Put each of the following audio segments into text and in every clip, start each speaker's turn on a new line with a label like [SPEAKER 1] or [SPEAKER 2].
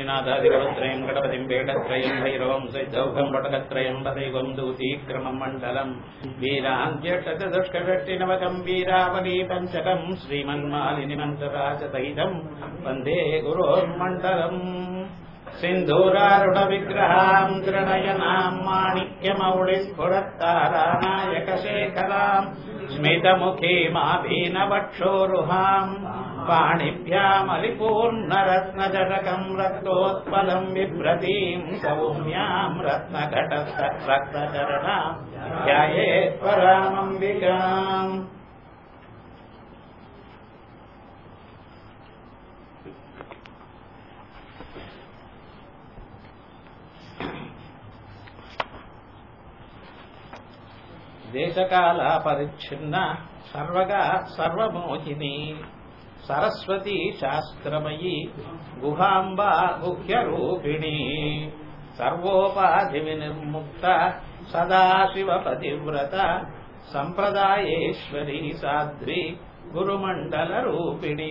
[SPEAKER 1] श्रीनाथादिकवत्रयम् गणपतिम् वेडत्रयम् भैरवम् सैद्धौघम् वटकत्रयम् पदैवम् दूतीक्रमम् मण्डलम् वीराञ्जेष्टचतुष्कषष्टिनवकम् वीरावली पञ्चकम् श्रीमन्मालिनिमन्तराजसहितम् वन्दे गुरोर्मण्डलम् सिन्धूरारुढविग्रहाम् त्रिणयनाम् माणिक्यमौळिस्फुरत्तारानायकशेखराम् स्मितमुखीमाभीनवक्षोरुहाम् पाणिभ्यामलिपूर्णरत्नजटकम् रक्तोत्पलम् बिभ्रतीम् सौम्याम् रत्नघटस्थ रक्तचरणाम् ध्यायेत्परामम्बिकाम् దేశకాలాపరిచ్ఛిన్న సర్వగా సర్వమోహిని సరస్వతి శాస్త్రమయీ గుహాంబా గుహ్యరూపిణి సర్వోపాధి వినిర్ముక్త సదాశివ పతివ్రత సంప్రదాయేశ్వరి సాధ్వి గురుమండల రూపిణి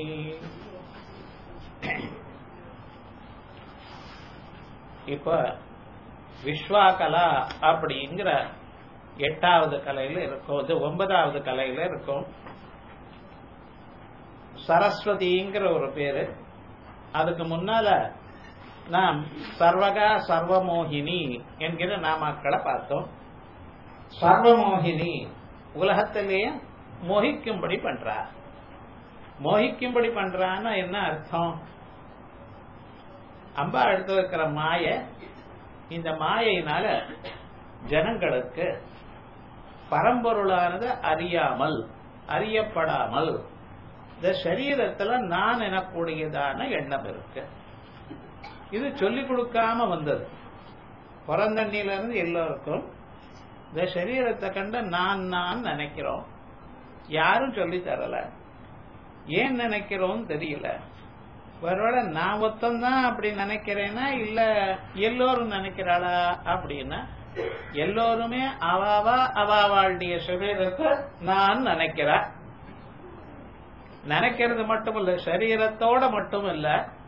[SPEAKER 1] இப்ப விஸ்வாகலா அப்படிங்கிற எட்டாவது கலையில இருக்கும் இது ஒன்பதாவது கலையில இருக்கும் சரஸ்வதிங்கிற ஒரு பேரு அதுக்கு முன்னால நாம் சர்வகா சர்வமோகினி என்கிற நாமாக்களை பார்த்தோம் சர்வமோகினி உலகத்திலேயே மோகிக்கும்படி பண்றா மோகிக்கும்படி பண்றான்னா என்ன அர்த்தம் அம்பா எடுத்து வைக்கிற மாய இந்த மாயினால ஜனங்களுக்கு பரம்பொருளானது அறியாமல் அறியப்படாமல் இந்த சரீரத்துல நான் எனக்கூடியதான எண்ணம் இருக்கு இது சொல்லிக் கொடுக்காம வந்தது பிறந்தண்ணில இருந்து எல்லோருக்கும் இந்த சரீரத்தை கண்ட நான் நான் நினைக்கிறோம் யாரும் சொல்லி தரல ஏன் நினைக்கிறோம் தெரியல ஒருவேளை நான் ஒத்தந்தான் அப்படி நினைக்கிறேன்னா இல்ல எல்லோரும் நினைக்கிறாளா அப்படின்னா எல்லோருமே அவாவா அவாவாளுடைய சரீரத்தை நான் நினைக்கிறா நினைக்கிறது மட்டும் இல்ல சரீரத்தோட மட்டும் இல்ல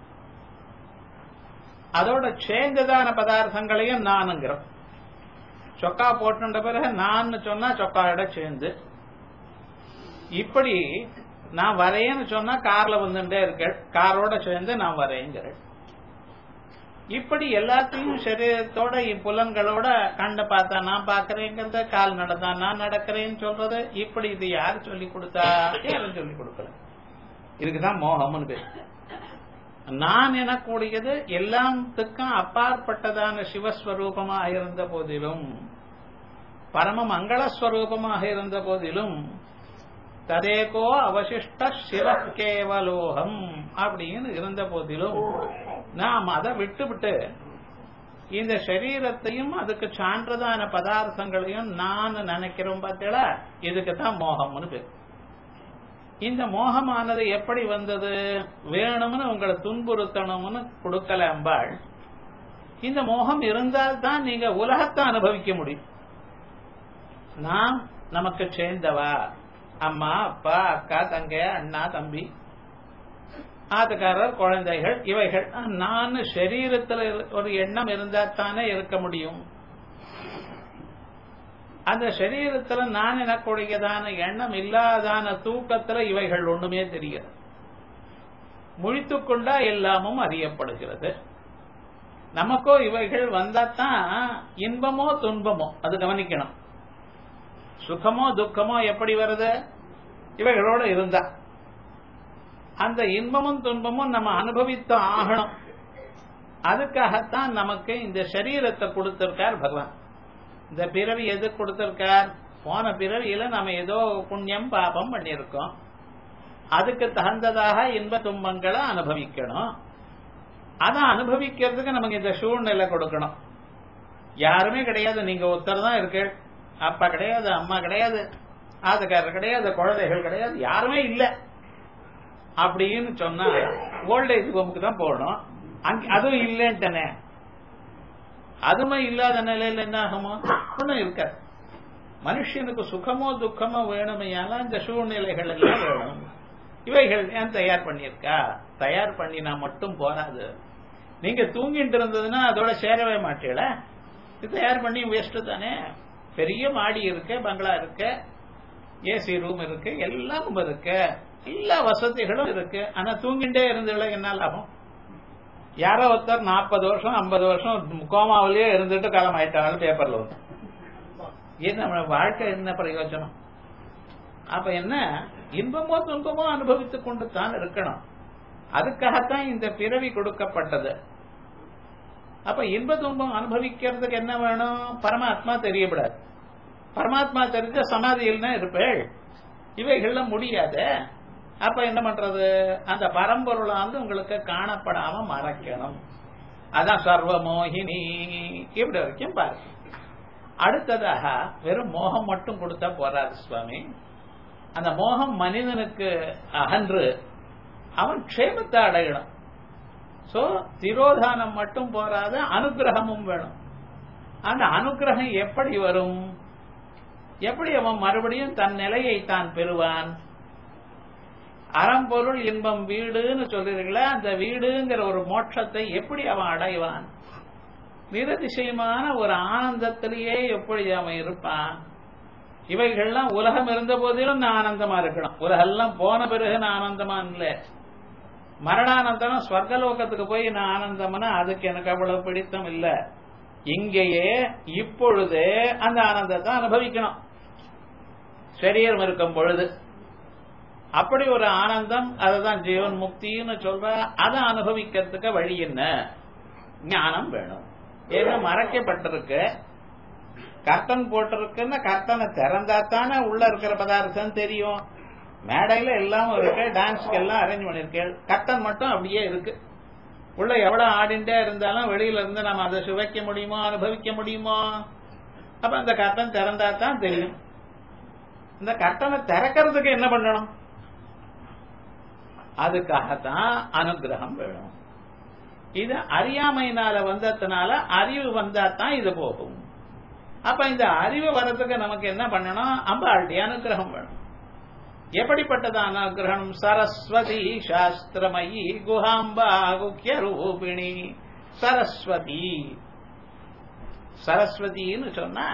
[SPEAKER 1] அதோட சேர்ந்ததான பதார்த்தங்களையும் நானுங்கிறோம் சொக்கா போட்டுட்ட பிறகு நான் சொன்னா சொக்காயோட சேர்ந்து இப்படி நான் வரையன்னு சொன்னா கார்ல வந்துட்டே இருக்க காரோட சேர்ந்து நான் வரையங்கிறேன் இப்படி எல்லாத்தையும் சரீரத்தோட புலன்களோட கண்ணை பார்த்தா நான் பாக்குறேங்கிறத கால் நடந்தா நான் நடக்கிறேன்னு சொல்றது இப்படி இது யாரு சொல்லி கொடுத்தா யாரும் சொல்லி கொடுக்கல இதுக்குதான் மோகம்னு பேர் நான் எனக்கூடியது எல்லாத்துக்கும் அப்பாற்பட்டதான சிவஸ்வரூபமாக இருந்த போதிலும் பரம மங்களஸ்வரூபமாக இருந்த போதிலும் ததேகோ அவசிஷ்ட சிவ கேவலோகம் அப்படின்னு இருந்த போதிலும் நாம் அதை விட்டு விட்டு இந்த சரீரத்தையும் அதுக்கு சான்றதான பதார்த்தங்களையும் நான் நினைக்கிறோம் பார்த்தீங்களா இதுக்கு தான் மோகம்னு பேர் இந்த மோகமானது எப்படி வந்தது வேணும்னு உங்களை துன்புறுத்தணும்னு கொடுக்கல அம்பாள் இந்த மோகம் இருந்தால் தான் நீங்க உலகத்தை அனுபவிக்க முடியும் நாம் நமக்கு சேர்ந்தவா அம்மா அப்பா அக்கா தங்க அண்ணா தம்பி ஆத்துக்காரர் குழந்தைகள் இவைகள் நான் சரீரத்தில் ஒரு எண்ணம் இருந்தா தானே இருக்க முடியும் அந்த சரீரத்துல நான் எனக்கூடியதான எண்ணம் இல்லாதான தூக்கத்துல இவைகள் ஒண்ணுமே தெரிகிறது முழித்துக்கொண்டா எல்லாமும் அறியப்படுகிறது நமக்கோ இவைகள் வந்தாதான் இன்பமோ துன்பமோ அது கவனிக்கணும் சுகமோ துக்கமோ எப்படி வருது இவைகளோட இருந்தா அந்த இன்பமும் துன்பமும் நம்ம அனுபவித்து ஆகணும் அதுக்காகத்தான் நமக்கு இந்த சரீரத்தை கொடுத்திருக்கார் பகவான் இந்த பிறவி எது கொடுத்திருக்கார் போன பிறவியில நம்ம ஏதோ புண்ணியம் பாபம் பண்ணியிருக்கோம் அதுக்கு தகுந்ததாக இன்ப துன்பங்களை அனுபவிக்கணும் அதை அனுபவிக்கிறதுக்கு நமக்கு இந்த சூழ்நிலை கொடுக்கணும் யாருமே கிடையாது நீங்க ஒருத்தர் தான் இருக்கு அப்பா கிடையாது அம்மா கிடையாது ஆதுக்காரர் கிடையாது குழந்தைகள் கிடையாது யாருமே இல்லை அப்படின்னு சொன்னா ஓல்டேஜ் ஹோமுக்கு தான் போகணும் அதுவும் இல்லைன்ட்டனே அதுமே இல்லாத நிலையில என்ன ஆகுமோ ஒன்றும் இருக்காது மனுஷனுக்கு சுகமோ துக்கமோ வேணுமையால இந்த சூழ்நிலைகள் எல்லாம் வேணும் இவைகள் ஏன் தயார் பண்ணியிருக்கா தயார் பண்ணினா மட்டும் போராது நீங்க தூங்கிட்டு இருந்ததுன்னா அதோட சேரவே மாட்டீங்கள இது தயார் பண்ணி வேஸ்ட் தானே பெரிய மாடி இருக்கு பங்களா இருக்கு ஏசி ரூம் இருக்கு எல்லாம் இருக்கு எல்லா வசதிகளும் இருக்கு ஆனா தூங்கிட்டே இருந்ததுல என்ன லாபம் யாரோ ஒருத்தர் நாற்பது வருஷம் ஐம்பது வருஷம் கோமாவிலேயே இருந்துட்டு காலம் ஆயிட்டாலும் பேப்பர்ல வந்து என்ன நம்ம வாழ்க்கை என்ன பிரயோஜனம் அப்ப என்ன இன்பமோ துன்பமோ அனுபவித்துக் கொண்டு தான் இருக்கணும் அதுக்காகத்தான் இந்த பிறவி கொடுக்கப்பட்டது அப்ப இன்ப துன்பம் அனுபவிக்கிறதுக்கு என்ன வேணும் பரமாத்மா தெரியப்படாது பரமாத்மா தெரிஞ்ச சமாதியில் தான் இருப்பேள் இவைகள்லாம் முடியாத அப்ப என்ன பண்றது அந்த பரம்பொருளை வந்து உங்களுக்கு காணப்படாம மறைக்கணும் அதான் சர்வமோகினி இப்படி வரைக்கும் பாருங்க அடுத்ததாக வெறும் மோகம் மட்டும் கொடுத்தா போறாது சுவாமி அந்த மோகம் மனிதனுக்கு அகன்று அவன் க்ஷேமத்தை அடையணும் சோ திரோதானம் மட்டும் போராத அனுகிரகமும் வேணும் அந்த அனுகிரகம் எப்படி வரும் எப்படி அவன் மறுபடியும் தன் நிலையை தான் பெறுவான் அறம்பொருள் இன்பம் வீடுன்னு சொல்றீங்களா அந்த வீடுங்கிற ஒரு மோட்சத்தை எப்படி அவன் அடைவான் நிரதிசயமான ஒரு ஆனந்தத்திலேயே எப்படி அவன் இருப்பான் இவைகள்லாம் உலகம் இருந்த போதிலும் நான் ஆனந்தமா இருக்கணும் உலகெல்லாம் போன பிறகு நான் ஆனந்தமா இல்லை மரணானந்தம் ஸ்வர்கலோகத்துக்கு போய் நான் ஆனந்தம்னா அதுக்கு எனக்கு அவ்வளவு பிடித்தம் இல்ல இங்கேயே இப்பொழுதே அந்த ஆனந்தத்தை அனுபவிக்கணும் சரீரம் இருக்கும் பொழுது அப்படி ஒரு ஆனந்தம் அதுதான் ஜீவன் முக்தின்னு சொல்ற அதை அனுபவிக்கிறதுக்கு வழி என்ன ஞானம் வேணும் ஏன்னா மறைக்கப்பட்டிருக்கு கர்த்தன் போட்டிருக்குன்னா கர்த்தனை திறந்தா தானே உள்ள இருக்கிற பதார்த்தம் தெரியும் மேடையில எல்லாம் இருக்கு டான்ஸ்க்கு எல்லாம் அரேஞ்ச் பண்ணிருக்கேன் கர்த்தன் மட்டும் அப்படியே இருக்கு உள்ள எவ்வளவு ஆடிண்டே இருந்தாலும் வெளியில இருந்து நம்ம அதை சுவைக்க முடியுமோ அனுபவிக்க முடியுமோ அப்ப அந்த கர்த்தன் திறந்தா தான் தெரியும் இந்த கர்த்தனை திறக்கிறதுக்கு என்ன பண்ணணும் அதுக்காகத்தான் அனுகிரகம் வேணும் இது அறியாமையினால வந்ததுனால அறிவு வந்தா தான் இது போகும் அப்ப இந்த அறிவு வர்றதுக்கு நமக்கு என்ன பண்ணணும் அம்பாளுடைய அனுகிரகம் வேணும் எப்படிப்பட்டது அனுகிரகம் சரஸ்வதி சாஸ்திரமயி குஹாம்பா குக்கிய ரூபிணி சரஸ்வதி சரஸ்வதின்னு சொன்னா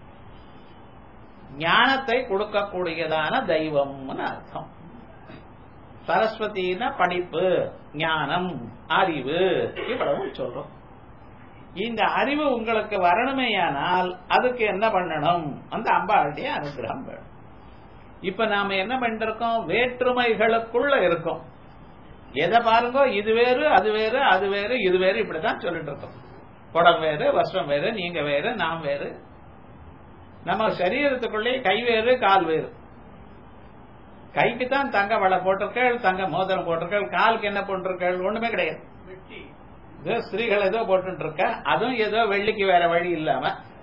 [SPEAKER 1] ஞானத்தை கொடுக்கக்கூடியதான தெய்வம்னு அர்த்தம் சரஸ்வதினா படிப்பு ஞானம் அறிவு இவ்வளவு சொல்றோம் இந்த அறிவு உங்களுக்கு வரணுமேயானால் அதுக்கு என்ன பண்ணணும் அந்த அம்பாளுடைய அனுகிரகம் வேணும் இப்ப நாம என்ன பண்ணிருக்கோம் வேற்றுமைகளுக்குள்ள இருக்கோம் எதை பாருங்க இது வேறு அது வேறு அது வேறு இது வேறு இப்படிதான் சொல்லிட்டு இருக்கோம் குடம் வேறு வஸ்திரம் வேறு நீங்க வேறு நாம் வேறு நம்ம சரீரத்துக்குள்ளே கை வேறு கால் வேறு கைக்கு தான் தங்க வளை போட்டிருக்கள் தங்க மோதிரம் போட்டிருக்கள் காலுக்கு என்ன போட்டிருக்கள் ஒண்ணுமே கிடையாது ஏதோ ஸ்திரீகள் ஏதோ போட்டு இருக்க அதுவும் ஏதோ வெள்ளிக்கு வேற வழி இல்லாம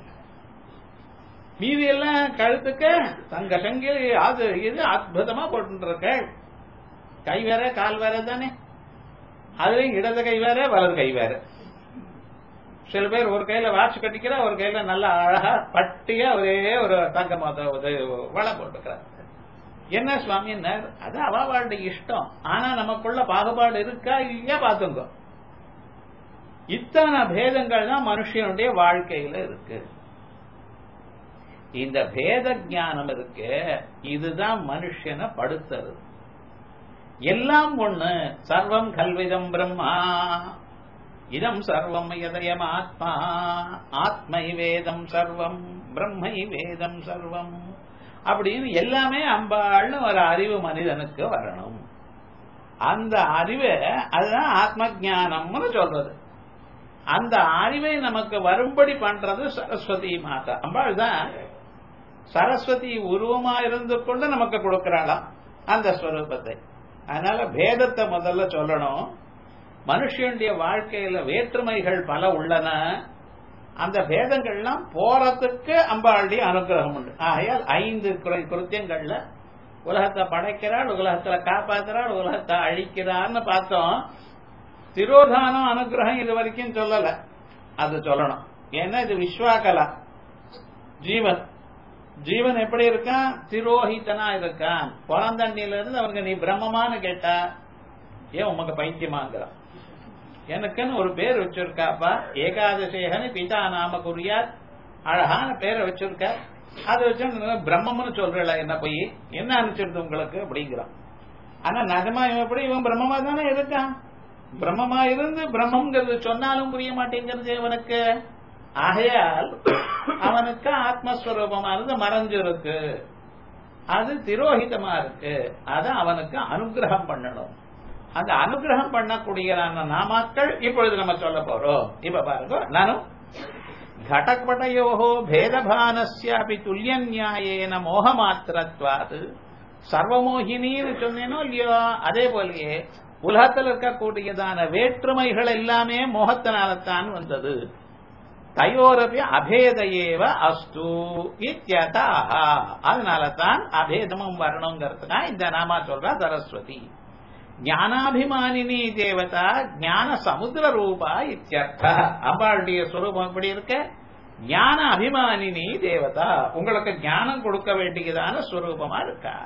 [SPEAKER 1] மீதி எல்லாம் கழுத்துக்கு தங்க சங்கிலி அது இது அற்புதமா போட்டு இருக்க கை வேற கால் வேற தானே அதுலயும் இடது கை வேற வலது கை வேற சில பேர் ஒரு கையில வாட்ச் கட்டிக்கிறா ஒரு கையில நல்லா அழகா பட்டியா ஒரே ஒரு தங்க மோத வளை போட்டுக்கிறார் என்ன சுவாமி அது அவாவாளுடைய இஷ்டம் ஆனா நமக்குள்ள பாகுபாடு இருக்கா இல்லையா பாத்துங்க இத்தனை பேதங்கள் தான் மனுஷனுடைய வாழ்க்கையில இருக்கு இந்த பேத ஞானம் இருக்கு இதுதான் மனுஷனை படுத்துறது எல்லாம் ஒண்ணு சர்வம் கல்விதம் பிரம்மா இதம் சர்வம் எதயம் ஆத்மா ஆத்மை வேதம் சர்வம் பிரம்மை வேதம் சர்வம் அப்படின்னு எல்லாமே அம்பாள்னு ஒரு அறிவு மனிதனுக்கு வரணும் அந்த அறிவு அதுதான் ஆத்ம ஜானம்னு சொல்றது அந்த அறிவை நமக்கு வரும்படி பண்றது சரஸ்வதி மாதா அம்பாள் தான் சரஸ்வதி உருவமா இருந்து கொண்டு நமக்கு கொடுக்கிறாளாம் அந்த ஸ்வரூபத்தை அதனால பேதத்தை முதல்ல சொல்லணும் மனுஷனுடைய வாழ்க்கையில வேற்றுமைகள் பல உள்ளன அந்த பேதங்கள்லாம் போறதுக்கு அம்பாளுடைய அனுகிரகம் உண்டு ஆகையால் ஐந்து குருத்தியங்கள்ல உலகத்தை படைக்கிறாள் உலகத்துல காப்பாத்துறாள் உலகத்தை அழிக்கிறான்னு பார்த்தோம் திரோதானம் அனுகிரகம் இது வரைக்கும் சொல்லல அது சொல்லணும் ஏன்னா இது விஸ்வாகலா ஜீவன் ஜீவன் எப்படி இருக்கான் திரோஹிதனா இருக்கான் பிறந்தண்ணில இருந்து அவங்க நீ பிரம்மமானு கேட்டா ஏன் உமக்கு பைத்தியமாங்கிறான் எனக்குன்னு ஒரு பேர் வச்சிருக்காப்பா ஏகாதசேகன்னு பிதா நாம குறியார் அழகான பேரை வச்சிருக்க அதை வச்சு பிரம்மம்னு சொல்றல என்ன போய் என்ன அனுப்பிச்சிருது உங்களுக்கு அப்படிங்கிறான் ஆனா நிஜமா இவன் எப்படி இவன் பிரம்மமா தானே இருக்கான் பிரம்மமா இருந்து பிரம்மங்கிறது சொன்னாலும் புரிய மாட்டேங்கிறது இவனுக்கு ஆகையால் அவனுக்கு ஆத்மஸ்வரூபமானது மறைஞ்சிருக்கு அது திரோஹிதமா இருக்கு அத அவனுக்கு அனுகிரகம் பண்ணணும் அந்த அனுகிரகம் பண்ணக்கூடியதான நாமாக்கள் இப்பொழுது நம்ம சொல்ல போறோம் இப்ப பாருங்க நானும் घटपटयोः भेदभानस्यापि துல்லியநியாயேன மோகமாத்திரத்வாது சர்வமோகினின்னு சொன்னேனோ இல்லையோ அதே போலயே உலகத்தில் இருக்கக்கூடியதான வேற்றுமைகள் எல்லாமே மோகத்தினால்தான் வந்தது தயோரபி அபேதையேவ அஸ்து இத்தியதாக அதனால தான் அபேதமும் வரணுங்கிறதுனா இந்த நாமா சொல்றா சரஸ்வதி ஞானாபிமானினி தேவதா ஞான சமுத்திர ரூபா இத்தியர்த்த அம்பாளுடைய சுரூபம் எப்படி இருக்க ஞான அபிமானினி தேவதா உங்களுக்கு ஞானம் கொடுக்க வேண்டியதான சுரூபமா இருக்கா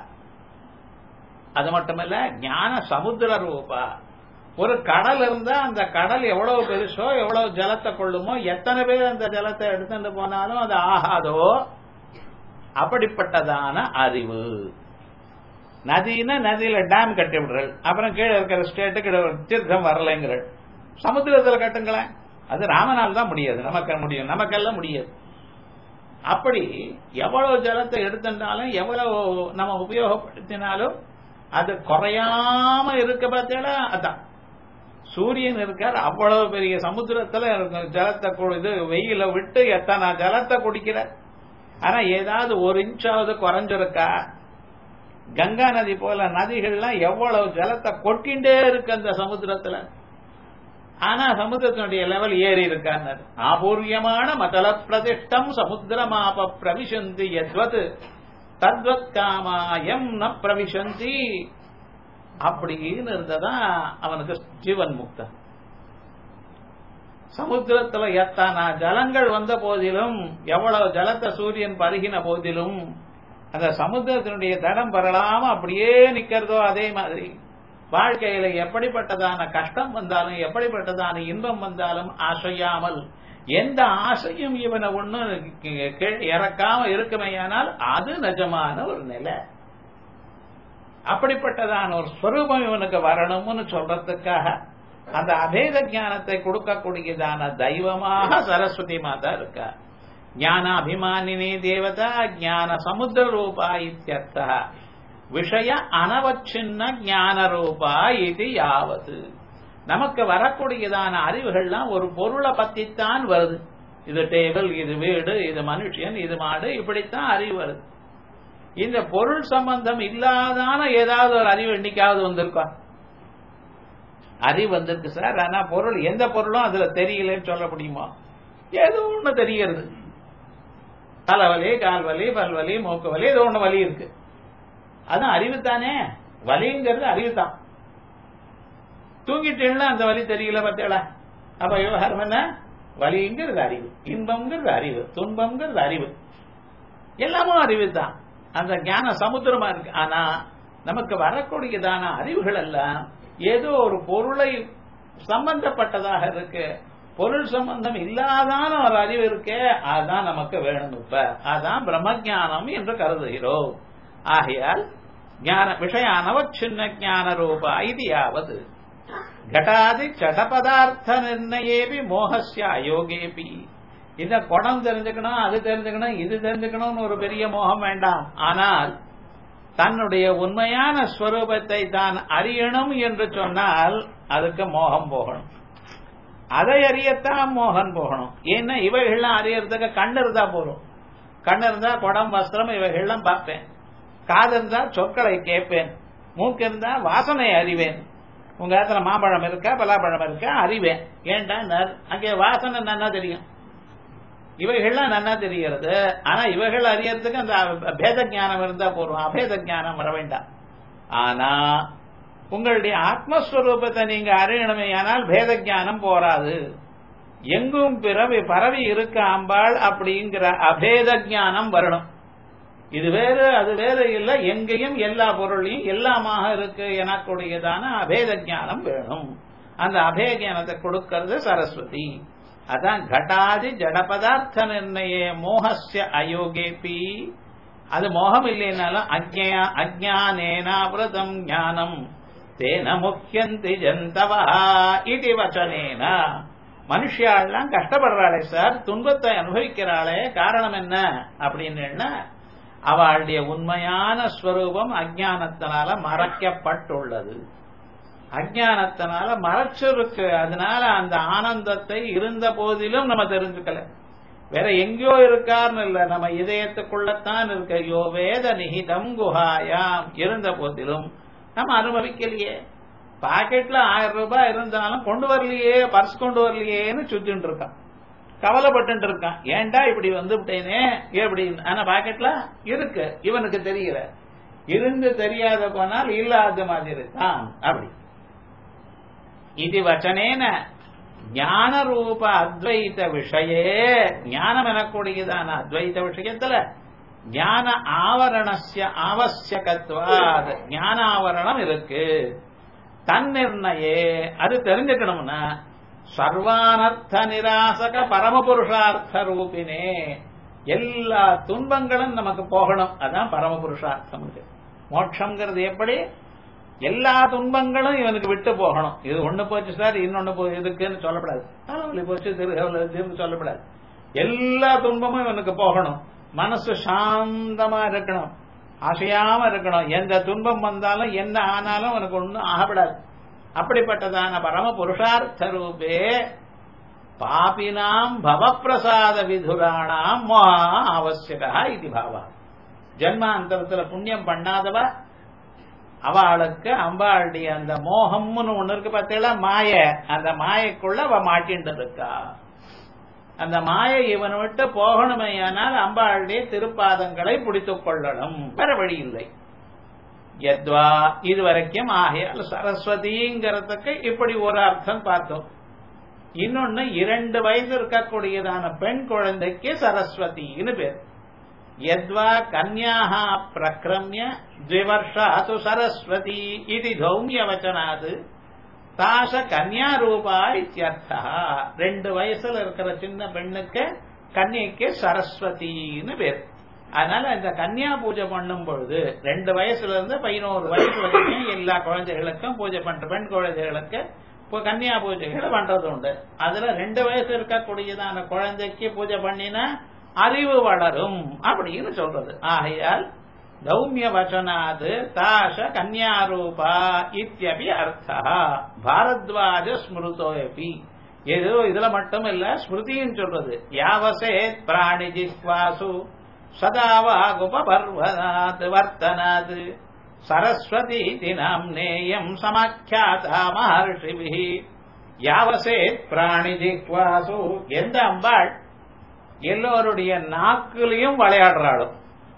[SPEAKER 1] அது மட்டுமல்ல ஞான சமுத்திர ரூபா ஒரு கடல் இருந்தா அந்த கடல் எவ்வளவு பெருசோ எவ்வளவு ஜலத்தை கொள்ளுமோ எத்தனை பேர் அந்த ஜலத்தை எடுத்துட்டு போனாலும் அது ஆகாதோ அப்படிப்பட்டதான அறிவு நதினா நதியில டேம் கட்டி விடுறல் அப்புறம் கீழே இருக்கிற ஸ்டேட்டுக்கு தீர்த்தம் வரலைங்கிறள் சமுத்திரத்துல கட்டுங்களேன் அது ராமனால் தான் முடியாது நமக்கு முடியும் நமக்கெல்லாம் முடியாது அப்படி எவ்வளவு ஜலத்தை எடுத்திருந்தாலும் எவ்வளவு நம்ம உபயோகப்படுத்தினாலும் அது குறையாம இருக்க பார்த்தா அதான் சூரியன் இருக்கார் அவ்வளவு பெரிய சமுத்திரத்துல ஜலத்தை இது வெயில விட்டு எத்தனை ஜலத்தை குடிக்கிற ஆனா ஏதாவது ஒரு இன்ச்சாவது குறைஞ்சிருக்கா கங்கா நதி போல நதிகள்லாம் எவ்வளவு ஜலத்தை கொட்டிண்டே இருக்கு அந்த சமுத்திரத்துல ஆனா சமுத்திரத்தினுடைய லெவல் ஏறி இருக்கான்னு ஆபூர்யமான மதல பிரதிஷ்டம் சமுத்திரமாப பிரவிசந்தி எத்வது தத்வத் காமாயம் ந பிரவிசந்தி அப்படின்னு இருந்ததா அவனுக்கு ஜீவன் முக்தன் சமுத்திரத்துல எத்தனை ஜலங்கள் வந்த போதிலும் எவ்வளவு ஜலத்தை சூரியன் பருகின போதிலும் அந்த சமுத்திரத்தினுடைய தடம் வரலாம அப்படியே நிக்கிறதோ அதே மாதிரி வாழ்க்கையில எப்படிப்பட்டதான கஷ்டம் வந்தாலும் எப்படிப்பட்டதான இன்பம் வந்தாலும் ஆசையாமல் எந்த ஆசையும் இவனை ஒண்ணு இறக்காம இருக்குமையானால் அது நிஜமான ஒரு நிலை அப்படிப்பட்டதான ஒரு ஸ்வரூபம் இவனுக்கு வரணும்னு சொல்றதுக்காக அந்த அபேத ஞானத்தை கொடுக்கக்கூடியதான தெய்வமாக சரஸ்வதி மாதா இருக்கா ஞானாபிமானினி தேவதா ஞான சமுத்திர ரூபா இத்தியர்த்த விஷய அனவச்சின்ன ஞான ரூபா இது யாவது நமக்கு வரக்கூடியதான அறிவுகள்லாம் ஒரு பொருளை பத்தித்தான் வருது இது டேபிள் இது வீடு இது மனுஷன் இது மாடு இப்படித்தான் அறிவு வருது இந்த பொருள் சம்பந்தம் இல்லாதான ஏதாவது ஒரு அறிவு என்னைக்காவது வந்திருக்கா அறிவு வந்திருக்கு சார் ஆனா பொருள் எந்த பொருளும் அதுல தெரியலன்னு சொல்ல முடியுமா ஏதோ ஒண்ணு தெரிகிறது தலைவலி கால்வலி பல்வலி மூக்கு வலி ஏதோ ஒண்ணு வலி இருக்கு அதான் அறிவு தானே வலிங்கிறது அறிவு தான் தூங்கிட்டேன்னா அந்த வலி தெரியல பார்த்தேடா அப்ப விவகாரம் என்ன வலிங்கிறது அறிவு இன்பம்ங்கிறது அறிவு துன்பம்ங்கிறது அறிவு எல்லாமும் அறிவு தான் அந்த ஞான சமுத்திரமா இருக்கு ஆனா நமக்கு வரக்கூடியதான அறிவுகள் எல்லாம் ஏதோ ஒரு பொருளை சம்பந்தப்பட்டதாக இருக்கு பொருள் சம்பந்தம் இல்லாதான ஒரு அறிவு இருக்கே அதான் நமக்கு வேணும் இப்ப அதான் பிரம்மஜானம் என்று கருதுகிறோம் ஆகையால் ஞான விஷயானவச்சின்ன ஞான ரூபா இது யாவது கட்டாதி சடபதார்த்த நிர்ணயேபி மோகசிய அயோகேபி இந்த குடம் தெரிஞ்சுக்கணும் அது தெரிஞ்சுக்கணும் இது தெரிஞ்சுக்கணும்னு ஒரு பெரிய மோகம் வேண்டாம் ஆனால் தன்னுடைய உண்மையான ஸ்வரூபத்தை தான் அறியணும் என்று சொன்னால் அதுக்கு மோகம் போகணும் அதை அறியத்தான் மோகன் போகணும் ஏன்னா இவைகள்லாம் அறியறதுக்கு கண் இருந்தா போறோம் கண் இருந்தா குடம் வஸ்திரம் இவைகள்லாம் பார்ப்பேன் காது இருந்தா சொற்களை கேட்பேன் மூக்கு இருந்தா வாசனை அறிவேன் உங்க இடத்துல மாம்பழம் இருக்கா பலாப்பழம் இருக்கா அறிவேன் ஏன்டா அங்கே வாசனை நன்னா தெரியும் இவைகள்லாம் நன்னா தெரிகிறது ஆனா இவைகள் அறியறதுக்கு அந்த பேத ஞானம் இருந்தா போறோம் அபேத ஞானம் வர வேண்டாம் ஆனா உங்களுடைய ஆத்மஸ்வரூபத்தை நீங்க அறியணுமே ஆனால் பேத ஞானம் போராது எங்கும் பிறவி பரவி இருக்க அம்பாள் அப்படிங்கிற அபேத ஞானம் வரணும் இது வேறு அது வேறு இல்ல எங்கேயும் எல்லா பொருளையும் எல்லாமாக இருக்கு எனக்கூடியதான அபேத ஞானம் வேணும் அந்த அபய ஞானத்தை கொடுக்கிறது சரஸ்வதி அதான் கட்டாதி ஜட பதார்த்த நிர்ணய மோகஸ்ய அயோகேபி அது மோகம் இல்லைனாலும் அஜ்ஞா அஜ்ஞானேனாவிரதம் ஞானம் தேன முக்கியந்தி ஜந்தவா இது வச்சனேன மனுஷியாள்லாம் கஷ்டப்படுறாளே சார் துன்பத்தை அனுபவிக்கிறாளே காரணம் என்ன அப்படின்னு அவளுடைய உண்மையான ஸ்வரூபம் அஜானத்தினால மறைக்கப்பட்டுள்ளது அஜானத்தினால மறைச்சிருக்கு அதனால அந்த ஆனந்தத்தை இருந்த போதிலும் நம்ம தெரிஞ்சுக்கல வேற எங்கேயோ இருக்காருன்னு இல்ல நம்ம இதயத்துக்குள்ளத்தான் இருக்க யோ வேத நிகிதம் குஹாயாம் இருந்த போதிலும் நம்ம அனுபவிக்கலையே பாக்கெட்ல ஆயிரம் ரூபாய் இருந்தாலும் கொண்டு வரலையே பர்ஸ் கொண்டு வரலையேன்னு சுத்திட்டு இருக்கான் கவலைப்பட்டு இருக்கான் ஏன்டா இப்படி வந்து விட்டேனே எப்படி ஆனா பாக்கெட்ல இருக்கு இவனுக்கு தெரியல இருந்து தெரியாத போனால் இல்லாத மாதிரி தான் அப்படி இது வச்சனேன ஞான ரூப அத்வைத விஷயே ஞானம் எனக்கூடியதான அத்வைத விஷயத்துல ஞான ஆவரணஸ்ய ஆவசியகத்வாத் ஞான ஆவரணம் இருக்கு தன்னிர்ணயே அது தெரிஞ்சுக்கணும்னா சர்வானர்த்த நிராசக பரமபுருஷார்த்த ரூபினே எல்லா துன்பங்களும் நமக்கு போகணும் அதான் பரமபுருஷார்த்தம் இது மோட்சம்ங்கிறது எப்படி எல்லா துன்பங்களும் இவனுக்கு விட்டு போகணும் இது ஒண்ணு போச்சு சார் இன்னொன்னு போ இதுக்குன்னு சொல்லப்படாது தலைவலி போச்சு திருகவலின்னு சொல்லப்படாது எல்லா துன்பமும் இவனுக்கு போகணும் மனசு சாந்தமா இருக்கணும் அசையாம இருக்கணும் எந்த துன்பம் வந்தாலும் என்ன ஆனாலும் உனக்கு ஒன்றும் ஆகப்படாது அப்படிப்பட்டதான பரம புருஷார்த்த ரூபே பாபினாம் பவப்பிரசாத விதுராணாம் அவசியகா இது பாவா ஜென்மாந்தரத்துல புண்ணியம் பண்ணாதவ அவளுக்கு அம்பாளுடைய அந்த மோகம்னு ஒண்ணு இருக்கு பார்த்தீங்களா மாய அந்த மாயக்குள்ள அவ மாட்டின்ட்டு இருக்கா அந்த மாயை இவன் விட்டு போகணுமையானால் அம்பாளுடைய திருப்பாதங்களை பிடித்துக் கொள்ளணும் வேற வழி இல்லை எத்வா இதுவரைக்கும் ஆகையால் சரஸ்வதிங்கிறதுக்கு இப்படி ஒரு அர்த்தம் பார்த்தோம் இன்னொன்னு இரண்டு வயசு இருக்கக்கூடியதான பெண் குழந்தைக்கு சரஸ்வதினு பேர் यद्वा कन्याः प्रक्रम्य द्विवर्षा तु सरस्वती इति धौम्यवचनात् தாச கன்யா ரூபா இத்தியர்த்தா ரெண்டு வயசுல இருக்கிற சின்ன பெண்ணுக்கு கன்னிக்கு சரஸ்வதினு பேர் அதனால இந்த கன்னியா பூஜை பண்ணும் பொழுது ரெண்டு வயசுல இருந்து பதினோரு வயசு வரைக்கும் எல்லா குழந்தைகளுக்கும் பூஜை பண்ற பெண் குழந்தைகளுக்கு இப்போ கன்னியா பூஜைகளை பண்றது உண்டு அதுல ரெண்டு வயசு இருக்கக்கூடியதான குழந்தைக்கு பூஜை பண்ணினா அறிவு வளரும் அப்படின்னு சொல்றது ஆகையால் தௌமிய வச்சனாது தாஷ கன்யாரூபா இத்தியபி அர்த்தா பாரத்வாஜ ஸ்மிருதோயபி ஏதோ இதுல மட்டும் இல்ல ஸ்மிருதின்னு சொல்றது யாவசே பிராணி ஜிஹ்வாசு சதாவாகுபர்வனாத் வர்த்தனாத் சரஸ்வதி தினம் நேயம் சமாக்கியாதா மகர்ஷிபி யாவசே பிராணி ஜிஹ்வாசு எந்த அம்பாள் எல்லோருடைய நாக்குலையும் விளையாடுறாளும்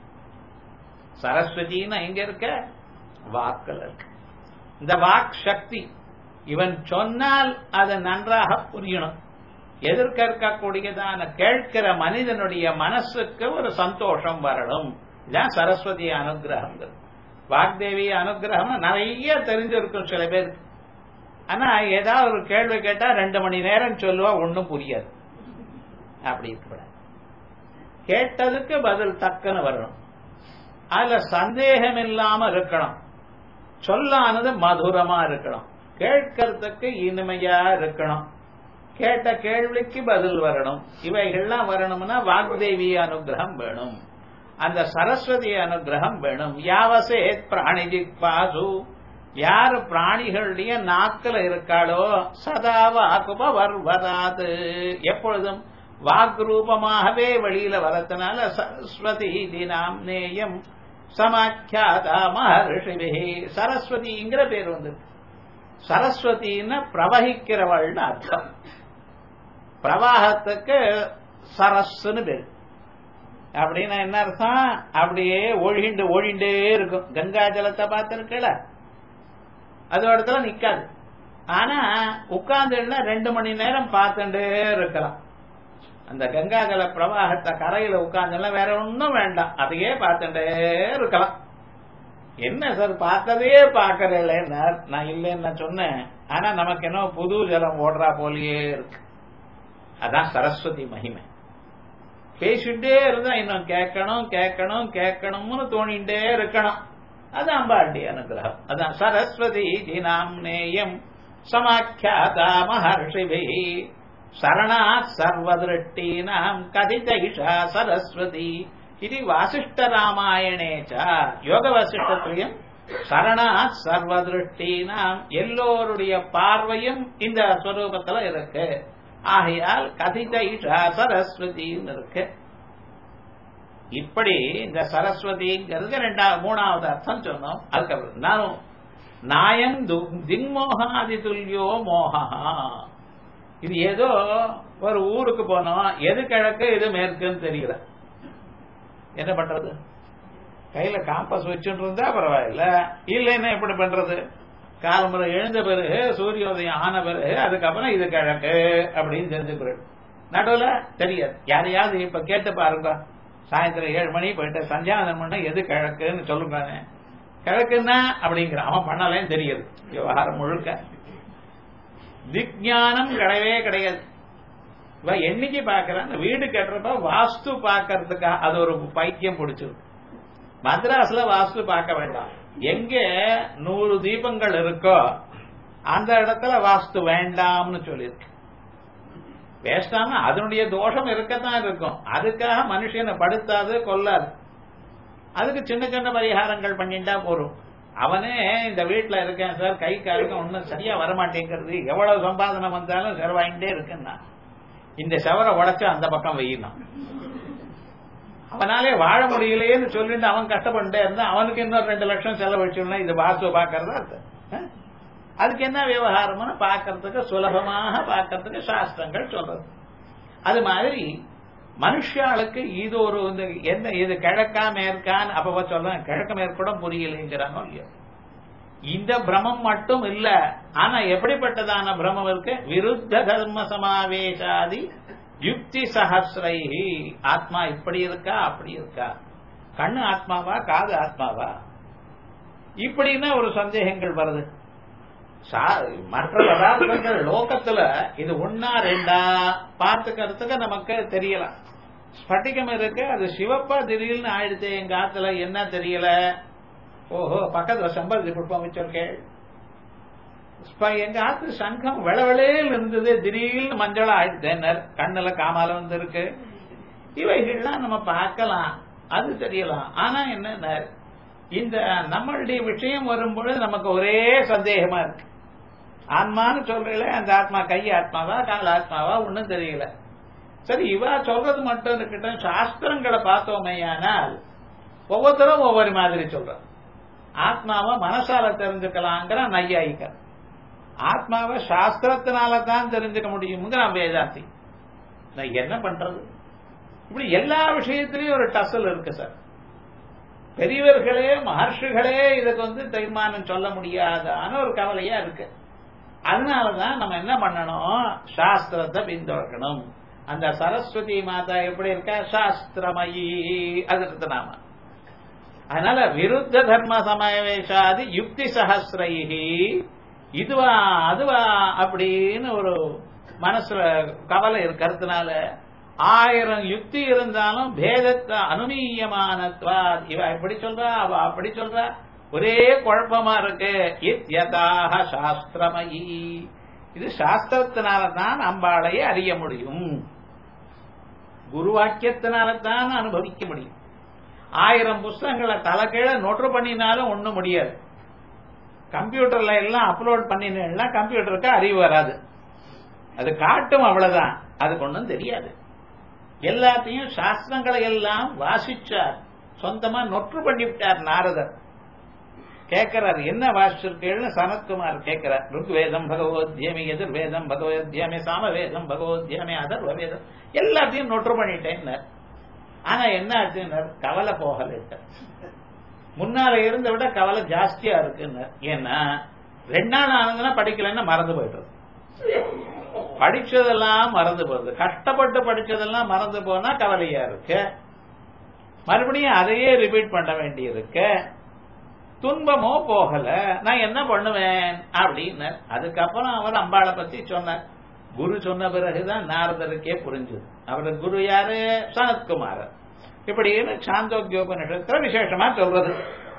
[SPEAKER 1] சரஸ்வதினா எங்க இருக்க வாக்குல இருக்கு இந்த வாக் சக்தி இவன் சொன்னால் அது நன்றாக புரியணும் எதிர்க்க இருக்கக்கூடியதான கேட்கிற மனிதனுடைய மனசுக்கு ஒரு சந்தோஷம் வரணும் இதான் சரஸ்வதி அனுகிரகம் வாக்தேவி அனுகிரகம் நிறைய தெரிஞ்சிருக்கும் சில பேருக்கு ஆனா ஏதாவது ஒரு கேள்வி கேட்டா ரெண்டு மணி நேரம் சொல்லுவா ஒன்னும் புரியாது அப்படி இருக்கக்கூடாது கேட்டதுக்கு பதில் டக்குன்னு வரணும் அதுல சந்தேகம் இல்லாம இருக்கணும் சொல்லானது மதுரமா இருக்கணும் கேட்கறதுக்கு இனிமையா இருக்கணும் கேட்ட கேள்விக்கு பதில் வரணும் இவைகள்லாம் வரணும்னா வாக்தேவி அனுகிரகம் வேணும் அந்த சரஸ்வதி அனுகிரகம் வேணும் யாவசே பிராணிஜி பாசு யாரு பிராணிகளுடைய நாக்கில் இருக்காளோ சதா வாக்குபவர் வராது எப்பொழுதும் வாக்ரூபமாகவே வெளியில வரதுனால சரஸ்வதி தினாம் நேயம் சமாக்கியாதா மகர்ஷிபி சரஸ்வதிங்கிற பேர் வந்து சரஸ்வதின்னு பிரவகிக்கிறவள்னு அர்த்தம் பிரவாகத்துக்கு சரஸ்ன்னு பேர் அப்படின்னா என்ன அர்த்தம் அப்படியே ஒழிண்டு ஒழிண்டே இருக்கும் கங்கா ஜலத்தை பார்த்திருக்கல அது இடத்துல நிக்காது ஆனா உட்கார்ந்துன்னா ரெண்டு மணி நேரம் பார்த்துட்டே இருக்கலாம் அந்த கங்கா ஜல பிரவாகத்தை கரையில உட்கார்ந்துல வேற ஒன்றும் வேண்டாம் அதையே பார்த்துட்டே இருக்கலாம் என்ன சார் பார்த்ததே பார்க்கறேன் நான் இல்லைன்னு நான் சொன்னேன் ஆனா நமக்கு என்ன புது ஜலம் ஓடுறா போலயே இருக்கு அதான் சரஸ்வதி மகிமை பேசிட்டே இருந்தா இன்னும் கேட்கணும் கேட்கணும் கேட்கணும்னு தோணிட்டே இருக்கணும் அது அம்பாண்டி அனுகிரகம் அதான் சரஸ்வதி ஜினாம் நேயம் சமாக்கியாதா மகர்ஷிபி சரணாத் சர்வதிருஷ்டீனாம் கதிதைஷா சரஸ்வதி இது வாசிஷ்ட ராமாயணே யோக வாசிஷ்டத்திலையும் சரணாத் சர்வதிருஷ்டீனாம் எல்லோருடைய பார்வையும் இந்த ஸ்வரூபத்துல இருக்கு ஆகையால் கதிதைஷா சரஸ்வதின்னு இருக்கு இப்படி இந்த சரஸ்வதிங்கிறது ரெண்டாவது மூணாவது அர்த்தம் சொன்னோம் அதுக்கப்புறம் நானும் நாயம் திங்மோகாதி துல்லியோ மோகா இது ஏதோ ஒரு ஊருக்கு போனோம் எது கிழக்கு எது மேற்குன்னு தெரியல என்ன பண்றது கையில காம்பஸ் வச்சுட்டு இருந்தா பரவாயில்ல இல்லைன்னா எப்படி பண்றது காலமுறை எழுந்த பிறகு சூரியோதயம் ஆன பிறகு அதுக்கப்புறம் இது கிழக்கு அப்படின்னு தெரிஞ்சுக்கிறேன் நடுவுல தெரியாது யாரையாவது இப்ப கேட்டு பாருங்க சாயந்தரம் ஏழு மணி போயிட்டு சஞ்சாதனம் பண்ண எது கிழக்குன்னு சொல்லுங்க கிழக்குன்னா அப்படிங்கிற அவன் பண்ணலேன்னு தெரியுது விவகாரம் முழுக்க திக்ஞானம் கிடையவே கிடையாது இவ என்னைக்கு பாக்குறான் வீடு கட்டுறப்ப வாஸ்து பாக்கிறதுக்கா அது ஒரு பைத்தியம் பிடிச்சிருக்கு மദ്രാஸ்ல வாஸ்து பார்க்க வேண்டாம் எங்க நூறு தீபங்கள் இருக்கோ அந்த இடத்துல வாஸ்து வேண்டாம்னு சொல்லியிருக்கு வேஸ்டாம அதனுடைய தோஷம் இருக்கத்தான் இருக்கும் அதுக்காக மனுஷனை படுத்தாது கொல்லாது அதுக்கு சின்ன சின்ன பரிகாரங்கள் பண்ணிட்டா போறோம் அவனே இந்த வீட்டுல இருக்கேன் சார் கை காலுக்கு ஒன்னும் சரியா வரமாட்டேங்கிறது எவ்வளவு சம்பாதனை வந்தாலும் செலவாயிட்டே இருக்குன்னா இந்த செவரை உடைச்சு அந்த பக்கம் வெயிலாம் அவனாலே வாழ முடியலையேன்னு சொல்லிட்டு அவன் கஷ்டப்பட்டே இருந்தா அவனுக்கு இன்னொரு ரெண்டு லட்சம் செலவழிச்சோம்னா இது வாஸ்து பாக்குறதா அர்த்தம் அதுக்கு என்ன விவகாரம்னு பாக்கிறதுக்கு சுலபமாக பாக்கிறதுக்கு சாஸ்திரங்கள் சொல்றது அது மாதிரி மனுஷாளுக்கு இது ஒரு என்ன இது கிழக்கா மேற்கான்னு அப்ப சொல்றேன் கிழக்கு மேற்கூட புரியலைங்கிறாங்க இல்லையோ இந்த பிரமம் மட்டும் இல்ல ஆனா எப்படிப்பட்டதான பிரமம் இருக்கு விருத்த தர்ம சமாவேசாதி யுக்தி சஹசிரைஹி ஆத்மா இப்படி இருக்கா அப்படி இருக்கா கண்ணு ஆத்மாவா காது ஆத்மாவா இப்படின்னா ஒரு சந்தேகங்கள் வருது மற்ற பதார்த்தங்கள் லோகத்துல இது ஒன்னா ரெண்டா பார்த்துக்கிறதுக்கு நமக்கு தெரியலாம் ஸ்பட்டிகம் இருக்கு அது சிவப்பா திடீர்னு ஆயிடுச்சு எங்க ஆத்துல என்ன தெரியல ஓஹோ பக்கத்துல சம்பளத்தி புட்பம் வச்சிருக்கேன் எங்க ஆத்து சங்கம் வெளவெளேல் இருந்தது திடீர்னு மஞ்சளா ஆயிடுத்தேன்னர் கண்ணுல காமால வந்து இருக்கு இவைகள்லாம் நம்ம பார்க்கலாம் அது தெரியலாம் ஆனா என்ன இந்த நம்மளுடைய விஷயம் வரும்பொழுது நமக்கு ஒரே சந்தேகமா இருக்கு ஆன்மான்னு சொல்றீங்களே அந்த ஆத்மா கை ஆத்மாவா கால் ஆத்மாவா ஒன்னும் தெரியல சரி இவா சொல்றது மட்டும் இருக்கட்டும் சாஸ்திரங்களை பார்த்தோமையானால் ஒவ்வொருத்தரும் ஒவ்வொரு மாதிரி சொல்றோம் ஆத்மாவை மனசால தெரிஞ்சுக்கலாங்கிற நையாயிக்க ஆத்மாவை சாஸ்திரத்தினால தான் தெரிஞ்சுக்க முடியுங்கிற வேதாந்தி நான் என்ன பண்றது இப்படி எல்லா விஷயத்திலையும் ஒரு டசல் இருக்கு சார் பெரியவர்களே மகர்ஷிகளே இதுக்கு வந்து தீர்மானம் சொல்ல முடியாதான ஒரு கவலையா இருக்கு அதனாலதான் நம்ம என்ன பண்ணணும் சாஸ்திரத்தை பின்தொடர்க்கணும் அந்த சரஸ்வதி மாதா எப்படி இருக்கா சாஸ்திரமயி அது நாம அதனால விருத்த தர்ம சமவேஷாதி யுக்தி சஹசிரைஹி இதுவா அதுவா அப்படின்னு ஒரு மனசுல கவலை இருக்கிறதுனால ஆயிரம் யுக்தி இருந்தாலும் பேதத்தை அனுமீயமானத்வா இவ இப்படி சொல்றா அவ அப்படி சொல்றா ஒரே குழப்பமா இருக்கு இத்யதாக சாஸ்திரமயி இது சாஸ்திரத்தினால தான் அம்பாளையை அறிய முடியும் குருவாக்கியத்தினால தான் அனுபவிக்க முடியும் ஆயிரம் புஸ்தகங்களை தலைக்கீழ நோட்டு பண்ணினாலும் ஒண்ணும் முடியாது கம்ப்யூட்டர்ல எல்லாம் அப்லோட் பண்ணினா கம்ப்யூட்டருக்கு அறிவு வராது அது காட்டும் அவ்வளவுதான் அதுக்கு ஒன்றும் தெரியாது எல்லாத்தையும் சாஸ்திரங்களை எல்லாம் வாசிச்சார் சொந்தமா நொற்று பண்ணிவிட்டார் நாரதர் கேட்கிறார் என்ன வாசிச்சிருக்கேன்னு சனத்குமார் கேட்கிறார் ருக்வேதம் பகவோத்தியமி எதிர்வேதம் பகவத்யமே சாமவேதம் பகவோத்தியமே அதர்வ வேதம் எல்லாத்தையும் நொற்று பண்ணிட்டேன் ஆனா என்ன ஆச்சுன்னு கவலை போகல முன்னால இருந்த விட கவலை ஜாஸ்தியா இருக்குன்னு ஏன்னா ரெண்டு நாள் ஆனதுன்னா படிக்கலன்னா மறந்து போயிடுறது படிச்சதெல்லாம் மறந்து போகுது கஷ்டப்பட்டு படிச்சதெல்லாம் மறந்து போனா கவலையா இருக்கு மறுபடியும் அதையே ரிப்பீட் பண்ண வேண்டி இருக்கு துன்பமோ போகல நான் என்ன பண்ணுவேன் அப்படின்னு அதுக்கப்புறம் அவர் அம்பாளை பத்தி சொன்னார் குரு சொன்ன பிறகுதான் நாரதருக்கே புரிஞ்சது அவரது குரு யாரு சனத்குமாரர் இப்படின்னு சாந்தோக்கியோபனிஷத்துல விசேஷமா சொல்றது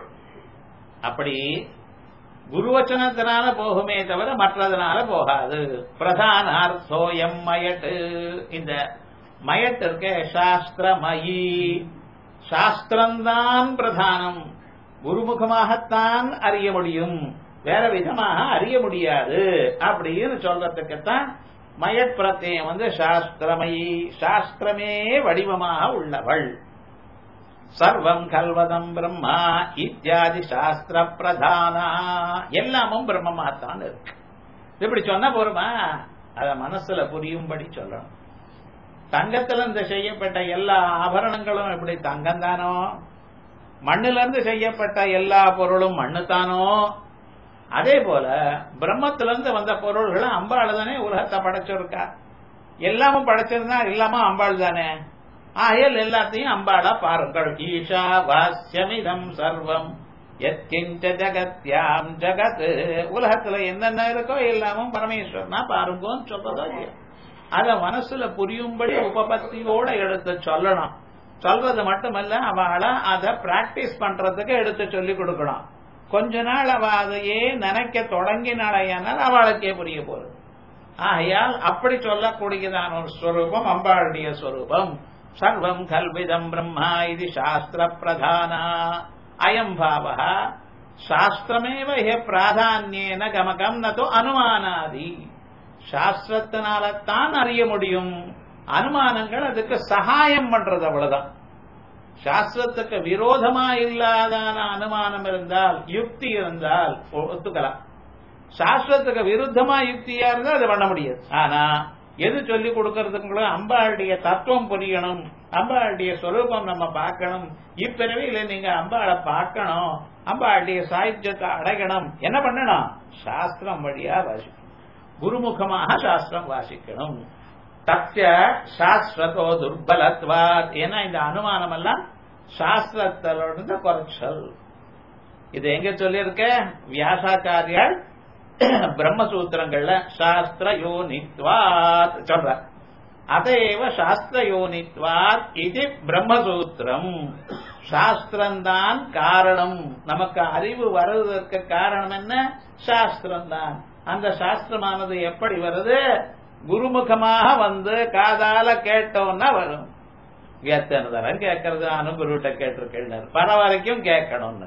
[SPEAKER 1] அப்படி குருவச்சனத்தினால போகுமே தவிர மற்றதுனால போகாது பிரதானார்த்தோயம் மயட்டு இந்த மயட்டு இருக்க சாஸ்திரமயி சாஸ்திரம்தான் பிரதானம் குருமுகமாகத்தான் அறிய முடியும் வேற விதமாக அறிய முடியாது அப்படின்னு சொல்றதுக்குத்தான் மயட் பிரத்யம் வந்து சாஸ்திரமயி சாஸ்திரமே வடிவமாக உள்ளவள் சர்வம் கல்வதம் பிரம்மா இத்தியாதி சாஸ்திர பிரதானா எல்லாமும் பிரம்மமாத்தான் இருக்கு இப்படி சொன்ன போருமா அத மனசுல புரியும்படி சொல்லணும் தங்கத்துல இருந்து செய்யப்பட்ட எல்லா ஆபரணங்களும் எப்படி தங்கம் தானோ மண்ணுல இருந்து செய்யப்பட்ட எல்லா பொருளும் மண்ணு தானோ அதே போல பிரம்மத்திலிருந்து வந்த பொருள்களும் அம்பாள் தானே உலகத்தை படைச்சிருக்கா எல்லாமும் படைச்சிருந்தா எல்லாமே அம்பாள் தானே ஆயல் எல்லாத்தையும் அம்பாளா பாருங்கள் ஈஷா வாஸ்யமிதம் சர்வம் எத்கிஞ்ச ஜகத்யாம் ஜகத் உலகத்துல என்னென்ன இருக்கோ எல்லாமும் பரமேஸ்வரனா பாருங்கன்னு சொல்றதோ இல்லையா அத மனசுல புரியும்படி உபபத்தியோட எடுத்து சொல்லணும் சொல்றது மட்டுமல்ல அவளை அதை பிராக்டிஸ் பண்றதுக்கு எடுத்து சொல்லி கொடுக்கணும் கொஞ்ச நாள் அவ அதையே நினைக்க தொடங்கினாலையானால் அவளுக்கே புரிய போகுது ஆகையால் அப்படி சொல்லக்கூடியதான ஒரு ஸ்வரூபம் அம்பாளுடைய ஸ்வரூபம் சர்வம் கல்விதம் பிரம்மா இது சாஸ்திர பிரதானா அயம் பாவ சாஸ்திரமேவ ஹே பிராதான்யேன கமகம் நதோ அனுமானாதி சாஸ்திரத்தினால்தான் அறிய முடியும் அனுமானங்கள் அதுக்கு சகாயம் பண்றது அவ்வளவுதான் சாஸ்திரத்துக்கு விரோதமா இல்லாதான அனுமானம் இருந்தால் யுக்தி இருந்தால் ஒத்துக்கலாம் சாஸ்திரத்துக்கு விருத்தமா யுக்தியா இருந்தால் அது பண்ண முடியாது ஆனா எது சொல்லி கொடுக்கறதுக்கு அம்பாளுடைய தத்துவம் புரியணும் அம்பாளுடைய சொரூபம் நம்ம பார்க்கணும் இப்பிறவியில நீங்க அம்பாளை பார்க்கணும் அம்பாளுடைய சாகித்யத்தை அடையணும் என்ன பண்ணணும் சாஸ்திரம் வழியா வாசிக்கணும் குருமுகமாக சாஸ்திரம் வாசிக்கணும் தத்ய சாஸ்திரத்தோ துர்பலத்வாத் ஏன்னா இந்த அனுமானம் எல்லாம் சாஸ்திரத்திலிருந்து குறைச்சல் இது எங்க சொல்லியிருக்க வியாசாச்சாரியால் பிரம்மசூத்திரங்கள்ல சாஸ்திர யோனித்வாத் சொல்ற அதைவ சாஸ்திர யோனித்வாத் இது பிரம்மசூத்திரம் சாஸ்திரம்தான் காரணம் நமக்கு அறிவு வருவதற்கு காரணம் என்ன சாஸ்திரம்தான் அந்த சாஸ்திரமானது எப்படி வருது குருமுகமாக வந்து காதால கேட்டோம்னா வரும் எத்தனை தரம் கேட்கறது அனுகுருட்ட கேட்டிருக்கேன் பல வரைக்கும் கேட்கணும்னு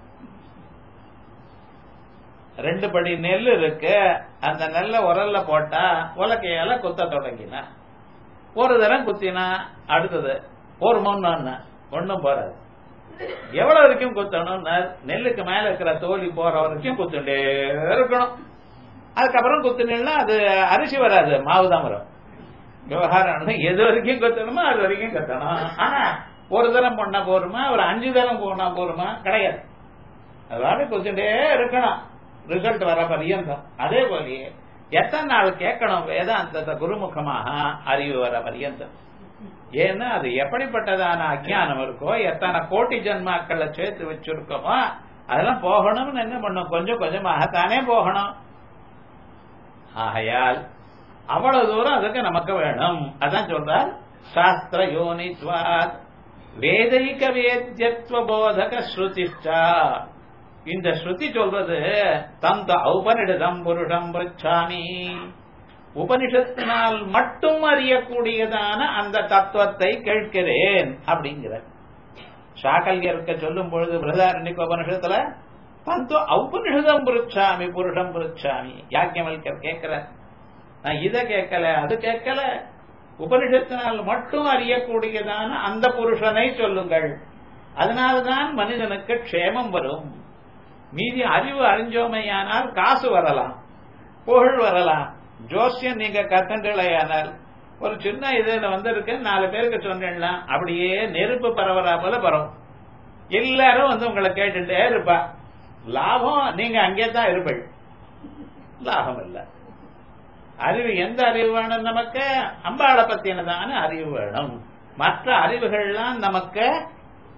[SPEAKER 1] ரெண்டு படி நெல் இருக்கு அந்த நெல்லை உரல்ல போட்டா உலக்கையால குத்த தொடங்கினா ஒரு தரம் குத்தினா அடுத்தது ஒரு மூணு ஒன்னும் போறாது எவ்வளவு வரைக்கும் குத்தணும் நெல்லுக்கு மேல இருக்கிற தோலி போற வரைக்கும் குத்துட்டே இருக்கணும் அதுக்கப்புறம் குத்துனா அது அரிசி வராது மாவு தான் வரும் விவகாரம் எது வரைக்கும் குத்தணுமோ அது வரைக்கும் கத்தணும் ஆனா ஒரு தரம் பண்ணா போருமா ஒரு அஞ்சு தரம் போனா போருமா கிடையாது அதனால குத்துட்டே இருக்கணும் ரிசல்ட் வர பரியந்தம் அதே போலயே எத்தனை நாள் கேட்கணும் வேதாந்தத்தை குருமுகமாக அறிவு வர பரியந்தம் ஏன்னா அது எப்படிப்பட்டதான அஜானம் இருக்கோ எத்தனை கோட்டி ஜென்மாக்களை சேர்த்து வச்சிருக்கோமோ அதெல்லாம் போகணும்னு என்ன பண்ணும் கொஞ்சம் கொஞ்சமாகத்தானே போகணும் ஆகையால் அவ்வளவு தூரம் அதுக்கு நமக்கு வேணும் அதான் சொல்றார் சாஸ்திர யோனித்வாத் வேதைக வேத்தியத்துவ போதக ஸ்ருதிஷ்டா இந்த ஸ்ருதி சொல்றது தந்த ஔபனிடதம் புருஷம் பிரிச்சாமி உபனிஷத்தினால் மட்டும் அறியக்கூடியதான அந்த தத்துவத்தை கேட்கிறேன் அப்படிங்கிற சாக்கல்யர்க்க சொல்லும் பொழுது பிரதாரண்யக்கு உபனிஷத்துல தந்தோ ஔபனிஷதம் புரிச்சாமி புருஷம் புரிச்சாமி யாக்கியமல்கர் கேட்கிற நான் இதை கேட்கல அது கேட்கல உபனிஷத்தினால் மட்டும் அறியக்கூடியதான அந்த புருஷனை சொல்லுங்கள் அதனால்தான் மனிதனுக்கு க்ஷேமம் வரும் மீதி அறிவு அறிஞ்சோமையானால் காசு வரலாம் புகழ் வரலாம் ஜோசியம் நீங்க கத்தண்டலையானால் ஒரு சின்ன இதுல வந்திருக்கு நாலு பேருக்கு சொன்னா அப்படியே நெருப்பு பரவறா போல பரவும் எல்லாரும் வந்து உங்களை கேட்டுட்டே இருப்பா லாபம் நீங்க அங்கே தான் இருப்பள் லாபம் இல்ல அறிவு எந்த அறிவு வேணும் நமக்கு அம்பாளை பத்தினதான அறிவு வேணும் மற்ற அறிவுகள்லாம் நமக்கு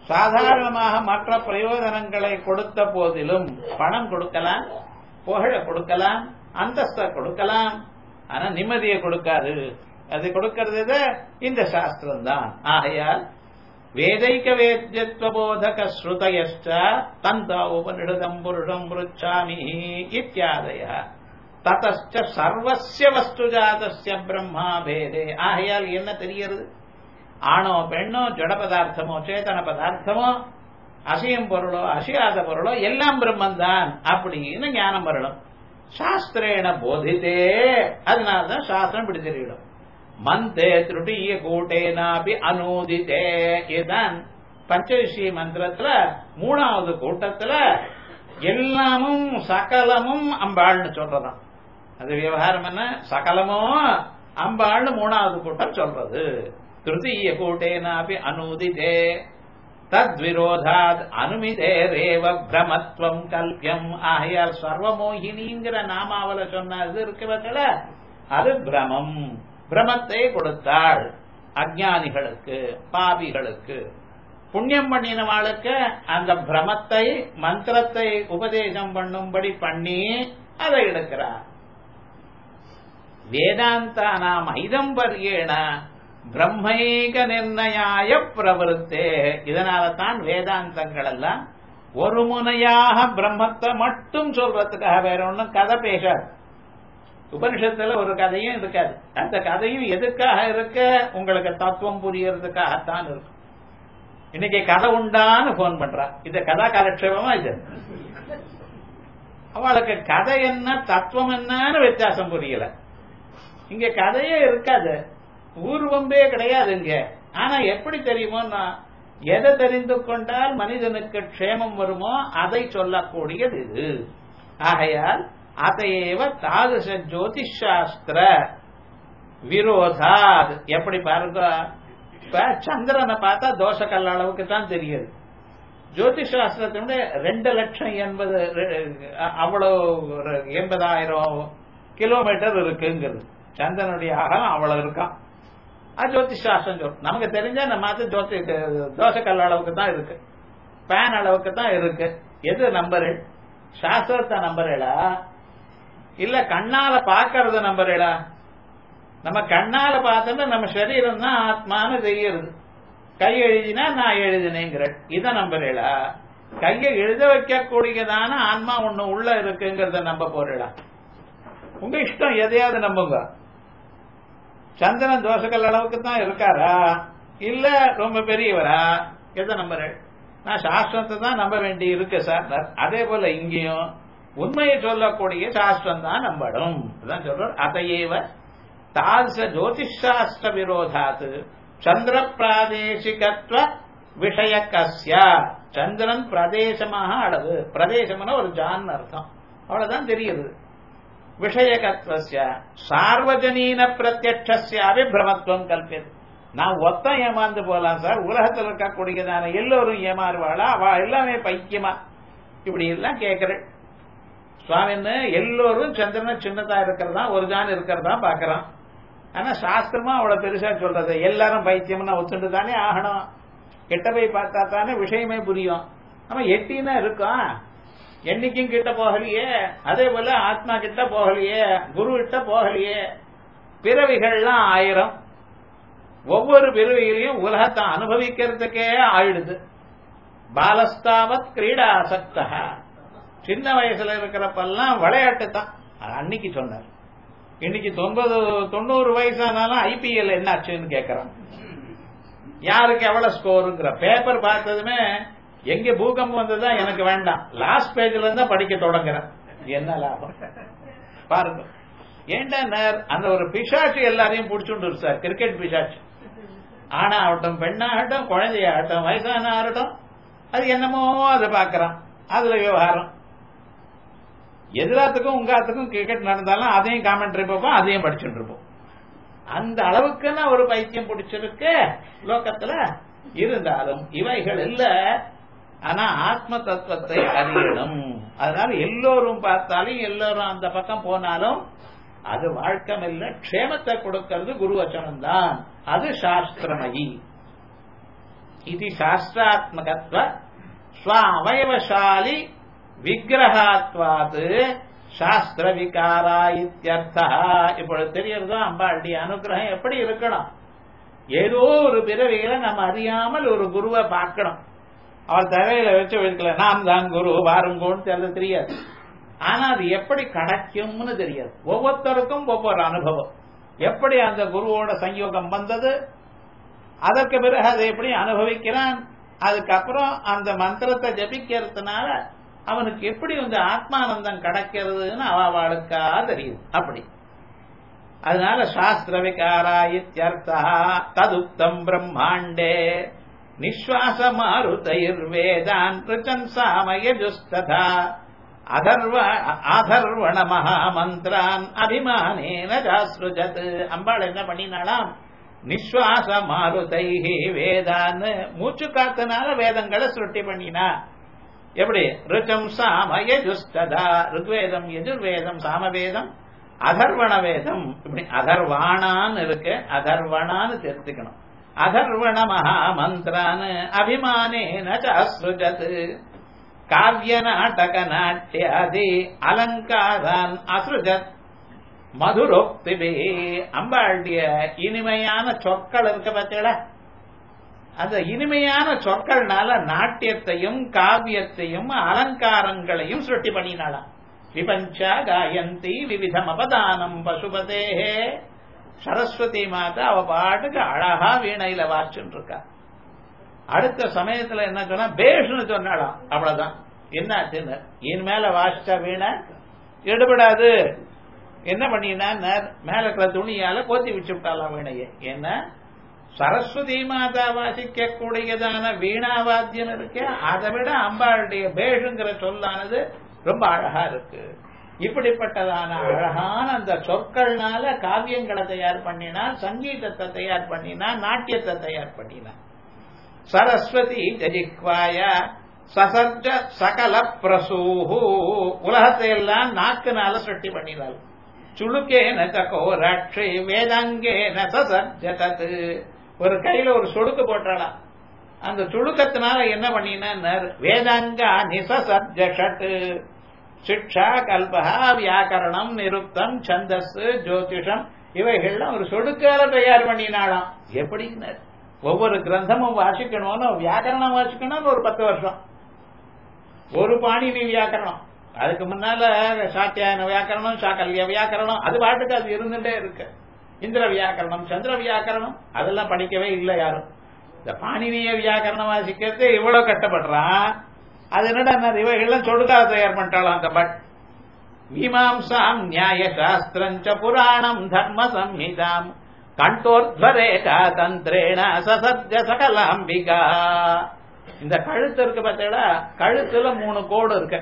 [SPEAKER 1] சாதாரணமாக மற்ற பிரயோஜனங்களை கொடுத்த போதிலும் பணம் கொடுக்கலாம் புகழ கொடுக்கலாம் அந்தஸ்த கொடுக்கலாம் ஆனா நிம்மதியை கொடுக்காது அது கொடுக்கிறது இந்த சாஸ்திரம் தான் ஆகையால் வேதைக்க வேத்யத்வபோதக ஸ்ருதயச்ச தந்த உபனிடதம் புருஷம் ருச்சாமி இத்தியாதய ததச்ச சர்வசிய வஸ்து ஜாதஸ்ய பிரம்மா பேதே ஆகையால் என்ன தெரிகிறது ஆணோ பெண்ணோ ஜட பதார்த்தமோ சேதன பதார்த்தமோ அசையும் பொருளோ அசையாத பொருளோ எல்லாம் பிரம்மன் தான் அப்படின்னு ஞானம் வரணும் சாஸ்திரேன போதித்தே அதனாலதான் சாஸ்திரம் இப்படி தெரியணும் மந்தே திருட்டிய கூட்டேனாபி அனூதித்தே இதுதான் பஞ்சவிஷய மந்திரத்துல மூணாவது கூட்டத்துல எல்லாமும் சகலமும் அம்பாள்னு சொல்றதாம் அது விவகாரம் என்ன சகலமும் அம்பாள்னு மூணாவது கூட்டம் சொல்றது திருத்தீய கூட்டேனாபி அனூதிதே தத்விரோதாத் அனுமிதே ரேவ பிரமத்வம் கல்பியம் ஆகையால் சர்வமோகினிங்கிற நாமாவல சொன்ன இது இருக்கிறதுல அது பிரமம் பிரமத்தை கொடுத்தாள் அஜானிகளுக்கு பாபிகளுக்கு புண்ணியம் பண்ணினவாளுக்கு அந்த பிரமத்தை மந்திரத்தை உபதேசம் பண்ணும்படி பண்ணி அதை எடுக்கிறார் வேதாந்தா நாம் ஐதம்பரியேன பிரம்மைக நிர்ணயாய பிரவருத்தே இதனால தான் வேதாந்தங்கள் எல்லாம் ஒரு முனையாக பிரம்மத்தை மட்டும் சொல்றதுக்காக வேற ஒன்றும் கதை பேசாது உபனிஷத்துல ஒரு கதையும் இருக்காது அந்த கதையும் எதுக்காக இருக்க உங்களுக்கு தத்துவம் புரியறதுக்காகத்தான் இருக்கும் இன்னைக்கு கதை உண்டான்னு போன் பண்றா இது கதா காலட்சேபமா இது அவளுக்கு கதை என்ன தத்துவம் என்னன்னு வித்தியாசம் புரியல இங்க கதையே இருக்காது ஊர்வம்பே கிடையாது இங்க ஆனா எப்படி தெரியுமோன்னா எதை தெரிந்து கொண்டால் மனிதனுக்கு க்ஷேமம் வருமோ அதை சொல்லக்கூடியது இது ஆகையால் அதையேவ தாதுச ஜோதிஷாஸ்திர விரோதாத் எப்படி பாருங்க இப்ப சந்திரனை பார்த்தா தோஷ கல்ல அளவுக்கு தான் தெரியுது ஜோதிஷ் சாஸ்திரத்தினுடைய ரெண்டு லட்சம் எண்பது அவ்வளவு ஒரு எண்பதாயிரம் கிலோமீட்டர் இருக்குங்கிறது சந்திரனுடைய அகலம் அவ்வளவு இருக்கான் அது ஜோதிஷ் சாஸ்திரம் சொல்லும் நமக்கு தெரிஞ்சா நம்ம அது ஜோதி தோசைக்கல் அளவுக்கு தான் இருக்கு பேன் அளவுக்கு தான் இருக்கு எது நம்பரு சாஸ்திரத்தை நம்பரேடா இல்ல கண்ணால பாக்கறத நம்பரேடா நம்ம கண்ணால பார்த்தோம்னா நம்ம சரீரம் தான் ஆத்மான்னு தெரியுது கை எழுதினா நான் எழுதினேங்கிற இதை நம்புறீளா கையை எழுத வைக்கக்கூடியதான ஆன்மா ஒண்ணு உள்ள இருக்குங்கிறத நம்ப போறீளா உங்க இஷ்டம் எதையாவது நம்புங்க சந்திரன் தோசைகள் அளவுக்கு தான் இருக்காரா இல்ல ரொம்ப பெரியவரா எதை நம்புறேன் நான் சாஸ்திரத்தை தான் நம்ப வேண்டி இருக்கு சார் அதே போல இங்கேயும் உண்மையை சொல்லக்கூடிய சாஸ்திரம் தான் நம்பணும் அதான் சொல்ற அதையேவ தாச ஜோதிஷாஸ்திர விரோதாத்து சந்திர பிராதேசிகத்துவ விஷய கஸ்யா சந்திரன் பிரதேசமாக அளவு பிரதேசம்னா ஒரு ஜான் அர்த்தம் அவ்வளவுதான் தெரியுது விஷயகத்வசிய சார்வஜனீன பிரத்யட்சாவே பிரமத்துவம் கல்பியது நான் ஒத்த ஏமாந்து போலாம் சார் உலகத்தில் இருக்கக்கூடியதான எல்லோரும் ஏமாறுவாளா அவ எல்லாமே பைத்தியமா இப்படி எல்லாம் கேட்கிறேன் சுவாமின்னு எல்லோரும் சந்திரன சின்னதா இருக்கிறதா ஒரு ஜான் இருக்கிறதா பாக்குறான் ஆனா சாஸ்திரமா அவ்வளவு பெருசா சொல்றது எல்லாரும் பைத்தியம்னா ஒத்துண்டு தானே ஆகணும் கிட்ட போய் பார்த்தா தானே விஷயமே புரியும் நம்ம எட்டினா இருக்கோம் என்னைக்கும் கிட்ட போகலையே அதே போல ஆத்மா கிட்ட போகலையே குரு கிட்ட போகலையே பிறவிகள்லாம் ஆயிரம் ஒவ்வொரு பிறவியிலையும் உலகத்தை அனுபவிக்கிறதுக்கே ஆயிடுது பாலஸ்தாவத் கிரீடா ஆசக்தா சின்ன வயசுல இருக்கிறப்பெல்லாம் விளையாட்டு தான் அன்னைக்கு சொன்னார் இன்னைக்கு தொன்பது தொண்ணூறு வயசானாலும் ஐபிஎல் என்ன ஆச்சுன்னு கேட்கறான் யாருக்கு எவ்வளவு ஸ்கோருங்கிற பேப்பர் பார்த்ததுமே எங்க பூகம்பம் வந்ததா எனக்கு வேண்டாம் லாஸ்ட் பேஜ்ல இருந்தா படிக்க தொடங்குறேன் என்ன லாபம் பாருங்க ஏண்டா அந்த ஒரு பிசாச்சு எல்லாரையும் பிடிச்சுட்டு சார் கிரிக்கெட் பிசாச்சு ஆனா ஆகட்டும் பெண்ணாகட்டும் குழந்தையாகட்டும் வயசான ஆகட்டும் அது என்னமோ அதை பாக்குறான் அதுல விவகாரம் எதிராத்துக்கும் உங்காத்துக்கும் கிரிக்கெட் நடந்தாலும் அதையும் காமெண்ட்ரி பார்ப்போம் அதையும் படிச்சுட்டு இருப்போம் அந்த அளவுக்குன்னு ஒரு பைத்தியம் பிடிச்சிருக்கு லோக்கத்துல இருந்தாலும் இவைகள் இல்ல ஆனா ஆத்ம தத்துவத்தை அறியணும் அதனால எல்லோரும் பார்த்தாலும் எல்லோரும் அந்த பக்கம் போனாலும் அது வாழ்க்கம் இல்ல க்ஷேமத்தை கொடுக்கிறது குருவச்சனம் தான் அது சாஸ்திரமயி இது சாஸ்திராத்மகத்வ ஸ்வ அவயவசாலி விக்கிரகாத்வாது சாஸ்திர விகாரா இத்தியர்த்தா இப்பொழுது தெரியறதோ அம்பாளுடைய அனுகிரகம் எப்படி இருக்கணும் ஏதோ ஒரு பிறவிகளை நம்ம அறியாமல் ஒரு குருவை பார்க்கணும் அவர் தரையில வச்சு வைக்கல நாம் தான் குரு வாருங்கோன்னு தெரியல தெரியாது ஆனா அது எப்படி கிடைக்கும்னு தெரியாது ஒவ்வொருத்தருக்கும் ஒவ்வொரு அனுபவம் எப்படி அந்த குருவோட சங்கயோகம் வந்தது அதற்கு பிறகு அதை எப்படி அனுபவிக்கிறான் அதுக்கப்புறம் அந்த மந்திரத்தை ஜபிக்கிறதுனால அவனுக்கு எப்படி வந்து ஆத்மானந்தம் கிடைக்கிறதுன்னு அவளுக்கா தெரியுது அப்படி அதனால சாஸ்திர விகாரா இத்தியர்த்தா ததுக்தம் பிரம்மாண்டே நிஸ்வாச மாருதைர்வேதான் ரிச்சன் சாமயஜுஸ்ததா அதர்வ ஆதர்வண மகாமந்திரான் அபிமானேன ஜாஸ்ருஜத் அம்பாள் என்ன பண்ணினாலாம் நிஸ்வாச மாருதைஹி வேதான்னு மூச்சு காத்தனால வேதங்களை சுருட்டி பண்ணினா எப்படி ருச்சம் சாமய ஜுஸ்ததா ருக்வேதம் எஜுர்வேதம் சாமவேதம் அதர்வண வேதம் இப்படி அதர்வானான்னு இருக்கு அதர்வணான்னு தெரிஞ்சுக்கணும் அதர்வண மகாமந்திரான் அபிமானேன அஸ்ருஜத் காவிய நாடக நாட்டியாதி அலங்காரான் அசுஜத் மதுரோக்திபி அம்பாளுடைய இனிமையான சொற்கள் இருக்க பார்த்தீங்களா அந்த இனிமையான சொற்கள்னால நாட்டியத்தையும் காவியத்தையும் அலங்காரங்களையும் சுருட்டி பண்ணினாளாம் விபஞ்சா காயந்தி விவிதம் அபதானம் பசுபதேஹே சரஸ்வதி மாதா அவ பாட்டுக்கு அழகா வீணையில வாச்சுட்டு இருக்கா அடுத்த சமயத்துல என்ன சொன்னா பேஷ்னு சொன்னாலாம் அவ்வளவுதான் என்னாச்சுன்னு இன் மேல வாசிச்சா வீணை எடுபடாது என்ன பண்ணினா மேல இருக்கிற துணியால போத்தி வச்சு விட்டாலாம் வீணையை என்ன சரஸ்வதி மாதா வாசிக்க கூடியதான வீணாவாத்தியம் இருக்கு அதை விட அம்பாளுடைய பேஷுங்கிற சொல்லானது ரொம்ப அழகா இருக்கு இப்படிப்பட்டதான அழகான அந்த சொற்கள்னால காவியங்களை தயார் பண்ணினான் சங்கீதத்தை தயார் பண்ணினான் நாட்டியத்தை தயார் பண்ணினான் சரஸ்வதி ஜஜிக்வாய சசர்ஜ சகல பிரசூஹு உலகத்தை எல்லாம் நாக்குனால சுட்டி பண்ணினாள் சுழுக்கேன தக்கோ ரட்சி வேதாங்கேன சசர்ஜதது ஒரு கையில ஒரு சொடுக்கு போட்டாளா அந்த சுழுக்கத்தினால என்ன பண்ணினா வேதாங்கா நிசசர்ஜட்டு சிக்ஷா கல்பகா வியாக்கரணம் நிருப்தம் சந்தஸ் ஜோதிஷம் இவைகள்லாம் ஒரு சொடுக்கால தயார் பண்ணினாலாம் எப்படின்னு ஒவ்வொரு கிரந்தமும் வாசிக்கணும்னு வியாக்கரணம் வாசிக்கணும்னு ஒரு பத்து வருஷம் ஒரு பாணினி வியாக்கரணம் அதுக்கு முன்னால சாத்தியான வியாக்கரணம் சாக்கல்ய வியாக்கரணம் அது பாட்டுக்கு அது இருந்துட்டே இருக்கு இந்திர வியாக்கரணம் சந்திர வியாக்கரணம் அதெல்லாம் படிக்கவே இல்லை யாரும் இந்த பாணினிய வியாக்கரணம் வாசிக்கிறது இவ்வளவு கஷ்டப்படுறான் அது என்னடா இவைகள்லாம் சொடுக்கால தயார் பண்ணிட்டாலும் அந்த பட் மீமாம்சாம் நியாய சாஸ்திரஞ்ச புராணம் தர்ம சம்ஹிதாம் கண்டோர்த்வரேகா தந்திரேண சசத்ய சகலாம்பிகா இந்த கழுத்து இருக்கு பார்த்தீங்களா கழுத்துல மூணு கோடு இருக்கு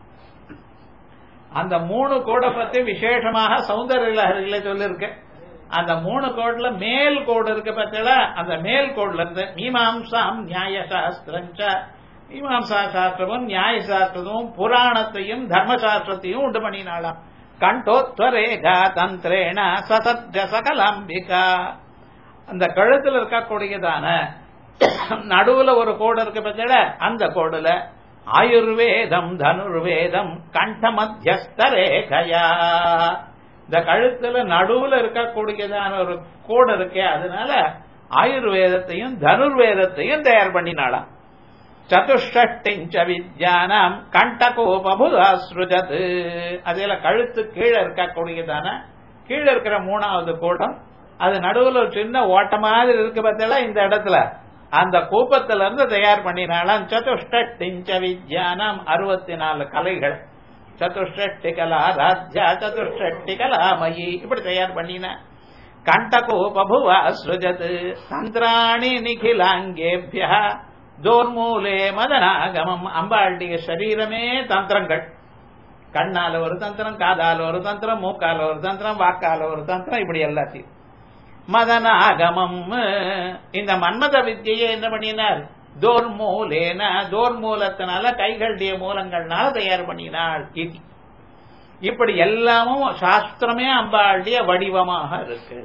[SPEAKER 1] அந்த மூணு கோடை பத்தி விசேஷமாக சௌந்தர்ய லஹரியில சொல்லிருக்கு அந்த மூணு கோடுல மேல் கோடு இருக்கு பார்த்தீங்களா அந்த மேல் கோடுல இருந்து மீமாம்சாம் நியாய சாஸ்திரஞ்ச மீமாம்சா சாஸ்திரமும் நியாய சாஸ்திரமும் புராணத்தையும் தர்மசாஸ்திரத்தையும் உண்டு பண்ணினாலாம் கண்டோத்வரேகா தந்திரேண சசத்ய சகலாம்பிகா அந்த கழுத்துல இருக்கக்கூடியதான நடுவுல ஒரு கோடு இருக்கு பத்தில அந்த கோடுல ஆயுர்வேதம் தனுர்வேதம் கண்ட மத்தியஸ்தரேகையா இந்த கழுத்துல நடுவுல இருக்கக்கூடியதான ஒரு கோடு இருக்கே அதனால ஆயுர்வேதத்தையும் தனுர்வேதத்தையும் தயார் பண்ணினாலாம் சதுஷ்டிஞ்ச வித்யானாம் கண்டகோபபுதாஸ்ருஜத் அதுல கழுத்து கீழே இருக்கக்கூடியதான கீழே இருக்கிற மூணாவது கூட்டம் அது நடுவுல ஒரு சின்ன ஓட்ட மாதிரி இருக்கு பார்த்தா இந்த இடத்துல அந்த கூப்பத்துல இருந்து தயார் பண்ணினாலாம் சதுஷ்டிஞ்ச வித்யானாம் அறுபத்தி நாலு கலைகள் சதுஷ்டி கலா ராஜ்யா சதுஷ்டி கலாமயி இப்படி தயார் பண்ணின கண்டகோபபுவா ஸ்ருஜத் தந்திராணி நிகிலாங்கேபிய தோர்மூலே மதனாகமம் அம்பாளுடைய சரீரமே தந்திரங்கள் கண்ணால ஒரு தந்திரம் காதால ஒரு தந்திரம் மூக்கால ஒரு தந்திரம் வாக்கால ஒரு தந்திரம் இப்படி எல்லாத்தையும் மதனாகமம் இந்த மன்மத வித்தியை என்ன பண்ணினார் தோர்மூலேன தோர்மூலத்தினால கைகளுடைய மூலங்கள்னால தயார் பண்ணினாள் இப்படி எல்லாமும் சாஸ்திரமே அம்பாளுடைய வடிவமாக இருக்கு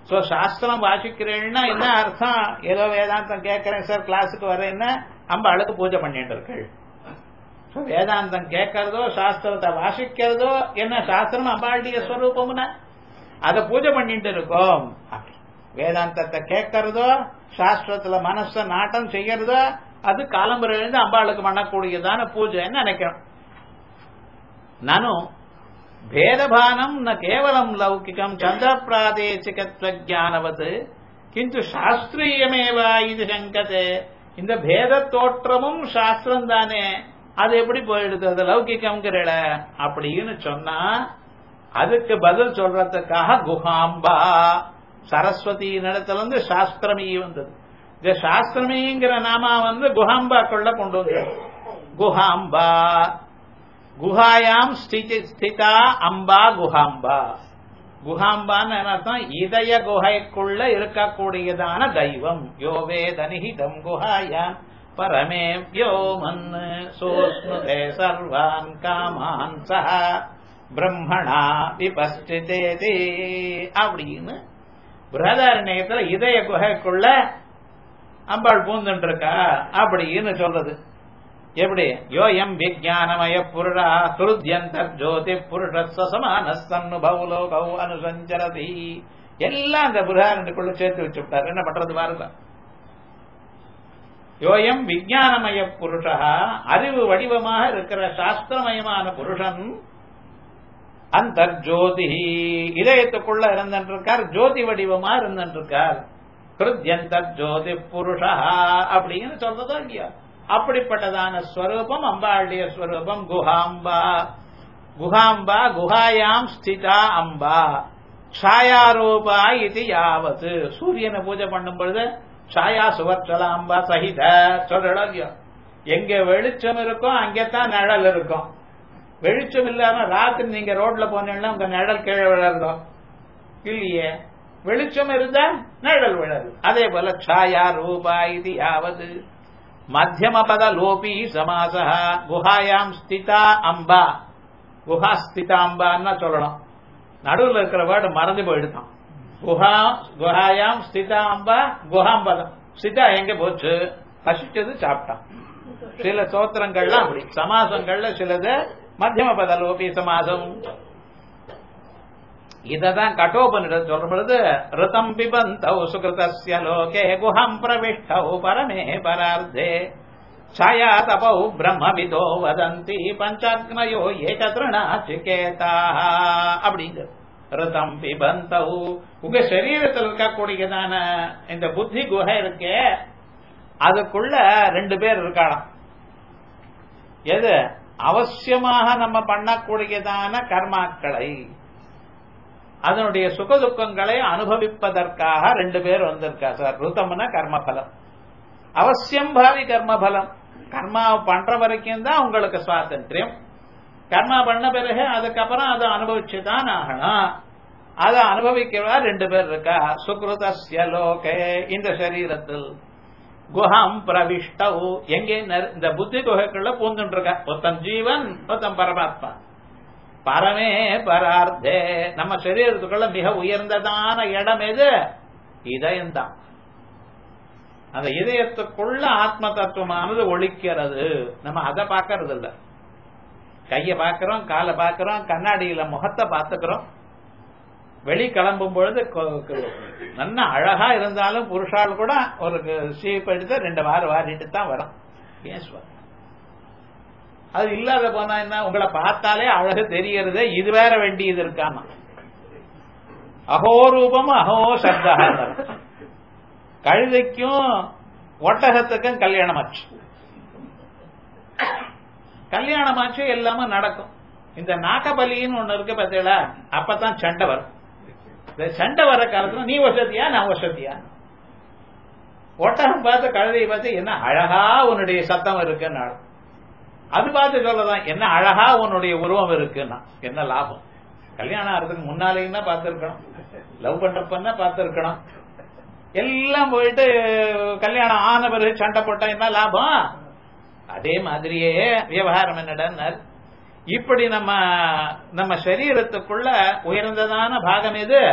[SPEAKER 1] சோ சாஸ்திரம் வாசிக்கிறேன்னா என்ன அர்த்தம் ஏதோ வேதாந்தம் கேட்கறேன் சார் கிளாஸுக்கு வரேன்னா அம்பாளுக்கு பூஜை பண்ணிட்டு இருக்கள் So, வேதாந்தம் கேட்கறதோ சாஸ்திரத்தை வாசிக்கிறதோ என்ன சாஸ்திரம் அம்பாளுடைய ஸ்வரூபம்னா அதை பூஜை பண்ணிட்டு இருக்கோம் அப்படி. வேதாந்தத்தை கேட்கறதோ சாஸ்திரத்துல மனச நாட்டம் செய்யறதோ அது காலம்புரை எழுந்து அம்பாளுக்கு பண்ணக்கூடியதான பூஜைன்னு நினைக்கிறோம் நானும் భేదభానం న కేవలం లౌకికం చంద్ర ప్రాదేశికత్వ జ్ఞానవత్ கிந்து சாஸ்திரியமேவா இது சங்கதே இந்த பேத தோற்றமும் சாஸ்திரம் தானே அது எப்படி போயிடுது அது லௌகிக்கம்ங்கிறல அப்படின்னு சொன்னா அதுக்கு பதில் சொல்றதுக்காக குஹாம்பா சரஸ்வதி இடத்துல இருந்து சாஸ்திரமீ வந்தது இந்த சாஸ்திரமீங்கிற நாமா வந்து குஹாம்பாக்குள்ள கொண்டு வந்து குஹாம்பா குஹாயாம் ஸ்திதி ஸ்திதா அம்பா குஹாம்பா குஹாம்பான்னு என்ன அர்த்தம் இதய குகைக்குள்ள இருக்கக்கூடியதான தெய்வம் யோவே தனிஹிதம் குஹாயாம் பரமே வியோமன் சோஸ்னுதே சர்வான் காமான் சஹ பிரம்மணா விபஸ்டிதேதி அப்படின்னு பிரதாரண்யத்துல இதய குகைக்குள்ள அம்பாள் பூந்துட்டு இருக்கா அப்படின்னு சொல்றது எப்படி யோயம் விஜானமய புருஷா சுருத்யந்தர் ஜோதி புருஷ சமான சன்னுபவலோகௌ அனுசஞ்சரதி எல்லாம் அந்த புராணத்துக்குள்ள சேர்த்து வச்சு விட்டார் என்ன பண்றது பாருங்க யோயம் விஜானமய புருஷா அறிவு வடிவமாக இருக்கிற சாஸ்திரமயமான புருஷன் அந்த ஜோதி இதயத்துக்குள்ள இருந்திருக்கார் ஜோதி வடிவமா இருந்திருக்கார் ஹிருத்யந்தர் ஜோதி புருஷா அப்படின்னு சொல்றதோ இல்லையா அப்படிப்பட்டதான ஸ்வரூபம் அம்பாளுடைய ஸ்வரூபம் குஹாம்பா குஹாம்பா குஹாயாம் ஸ்திதா அம்பா ಛಾಯಾರೂಪಾ இது யாவத்து சூரியனை பூஜை பண்ணும் பொழுது ಛಾಯಾ சுவர்ச்சலாம்பா சகித சொல்றோம் எங்க வெளிச்சம் இருக்கோ அங்கேதான் நிழல் இருக்கும் வெளிச்சம் இல்லாம ராத்திரி நீங்க ரோட்ல போனீங்கன்னா உங்க நிழல் கீழே விழறோம் இல்லையே வெளிச்சம் இருந்தா நிழல் விழது அதே போல ಛಾಯಾ ரூபா இது யாவது மத்தியம பத லோபி சமாச குஹாயாம் ஸ்திதா அம்பா குஹா ஸ்திதா அம்பான்னு சொல்லணும் நடுவில் இருக்கிற வேர்டு மறந்து போயிடுதான் குஹா குஹாயாம் ஸ்திதா அம்பா குஹாம்பதம் ஸ்திதா எங்க போச்சு பசிச்சது சாப்பிட்டான் சில சோத்திரங்கள்லாம் அப்படி சமாசங்கள்ல சிலது மத்தியம பத லோபி சமாசம் இததான் கட்டோபனிடம் சொல்ற பொழுது ரிதம் பிபந்தௌ சுகிருதஸ்ய லோகே குஹம் பிரவிஷ்டௌ பரமே பரார்த்தே ಛಾಯಾ ತಪೌ பிரம்மவிதோ வதந்தி பஞ்சாக்னயோ ஏகத்ரணாச்சிகேதா அப்படிங்கிறது ரிதம் பிபந்தௌ உங்க சரீரத்தில் இருக்கக்கூடியதான இந்த புத்தி குகை இருக்கே அதுக்குள்ள ரெண்டு பேர் இருக்காளாம் எது அவசியமாக நம்ம பண்ணக்கூடியதான கர்மாக்களை அதனுடைய சுகதுக்கங்களை அனுபவிப்பதற்காக ரெண்டு பேர் வந்திருக்கா சார் ருத்தம்னா கர்மபலம் அவசியம் பாவி கர்மபலம் கர்மா பண்ற வரைக்கும் தான் உங்களுக்கு சுவாதந்திரியம் கர்மா பண்ண பிறகு அதுக்கப்புறம் அதை அனுபவிச்சுதான் ஆகணும் அதை அனுபவிக்கிறவா ரெண்டு பேர் இருக்கா சுக்ருதஸ்ய லோகே இந்த சரீரத்தில் குஹம் பிரவிஷ்டவு எங்கே இந்த புத்தி குகைக்குள்ள பூந்துட்டு இருக்கா ஒருத்தன் ஜீவன் ஒருத்தன் பரமாத்மா பரமே பரார்த்தே நம்ம சரீரத்துக்குள்ள மிக உயர்ந்ததான இடம் எது இதயம்தான் அந்த இதயத்துக்குள்ள ஆத்ம தத்துவமானது ஒழிக்கிறது நம்ம அதை பார்க்கறது இல்ல கைய பாக்கிறோம் காலை பாக்கிறோம் கண்ணாடியில முகத்தை பார்த்துக்கிறோம் வெளி கிளம்பும் பொழுது நல்ல அழகா இருந்தாலும் புருஷால் கூட ஒரு சீப் எடுத்து ரெண்டு வாரம் வாரிட்டு தான் வரும் ஏன் சொல்ற அது இல்லாத போனா என்ன உங்களை பார்த்தாலே அழகு தெரியறது இது வேற வேண்டியது இருக்காமா அகோரூபம் அகோ சப்தா கழுதைக்கும் ஒட்டகத்துக்கும் கல்யாணம் ஆச்சு கல்யாணம் ஆச்சு எல்லாமே நடக்கும் இந்த நாகபலின்னு ஒண்ணு இருக்கு பார்த்தீங்களா அப்பதான் சண்டை வரும் இந்த சண்டை வர காலத்துல நீ வசதியா நான் வசதியா ஒட்டகம் பார்த்து கழுதையை பார்த்து என்ன அழகா உன்னுடைய சத்தம் இருக்குன்னு அது பார்த்து சொல்லலாம் என்ன அழகா உன்னுடைய உருவம் இருக்குன்னா என்ன லாபம் கல்யாணம் ஆகிறதுக்கு முன்னாலேயும் தான் பார்த்திருக்கணும் லவ் பண்றப்பன்னா பார்த்திருக்கணும் எல்லாம் போயிட்டு கல்யாணம் ஆன பிறகு சண்டை போட்டா என்ன லாபம் அதே மாதிரியே விவகாரம் என்னடார் இப்படி நம்ம நம்ம சரீரத்துக்குள்ள உயர்ந்ததான பாகம் எது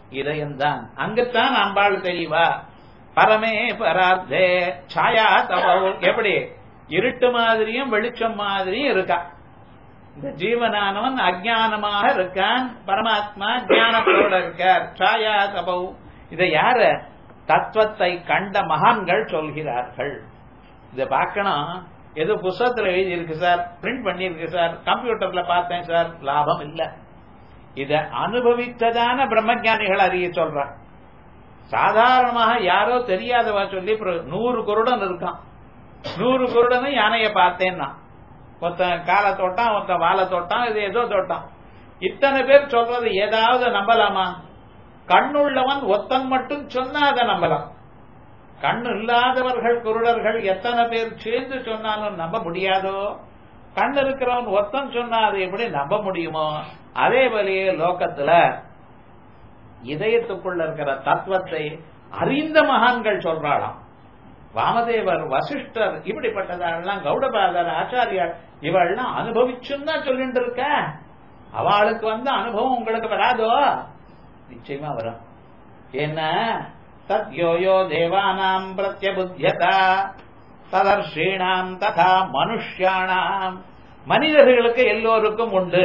[SPEAKER 1] இதயம்தான் அங்குத்தான் அம்பாள் தெரியவா பரமே பரார்த்தே சாயா தபவு எப்படி இருட்டு மாதிரியும் வெளிச்சம் மாதிரியும் இருக்கா இந்த ஜீவனானவன் அஜானமாக இருக்கான் பரமாத்மா ஞானத்தோட இருக்கார் சாயா தபவு இதை யார தத்துவத்தை கண்ட மகான்கள் சொல்கிறார்கள் இதை பார்க்கணும் ஏதோ புஸ்தகத்துல எழுதி இருக்கு சார் பிரிண்ட் பண்ணிருக்கு சார் கம்ப்யூட்டர்ல பார்த்தேன் சார் லாபம் இல்ல இத அனுபவித்ததான பிரம்மஞானிகள் அறிய சொல்றார் சாதாரணமாக யாரோ தெரியாதவா சொல்லி நூறு குருடன் இருக்கான் நூறு குருடனும் யானைய பார்த்தேன்னா ஒருத்தன் காலை தொட்டான் ஒருத்தன் வாழை தொட்டான் இது ஏதோ தொட்டான் இத்தனை பேர் சொல்றது ஏதாவது நம்பலாமா கண்ணுள்ளவன் ஒத்தன் மட்டும் சொன்னா அதை நம்பலாம் கண்ணு இல்லாதவர்கள் குருடர்கள் எத்தனை பேர் சேர்ந்து சொன்னாலும் நம்ப முடியாதோ கண் இருக்கிறவன் ஒத்தன் சொன்னா அதை எப்படி நம்ப முடியுமோ அதே போலயே லோகத்துல இதயத்துக்குள்ள இருக்கிற தத்துவத்தை அறிந்த மகான்கள் சொல்றாளாம் வாமதேவர் வசிஷ்டர் இப்படிப்பட்டதாரெல்லாம் கௌடபாதர் ஆச்சாரியார் இவள்லாம் அனுபவிச்சுன்னு தான் சொல்லிட்டு இருக்க அவளுக்கு வந்து அனுபவம் உங்களுக்கு வராதோ நிச்சயமா வரும் என்ன தத்யோயோ தேவானாம் பிரத்யபுத்தியதா ததர்ஷீணாம் ததா மனுஷியானாம் மனிதர்களுக்கு எல்லோருக்கும் உண்டு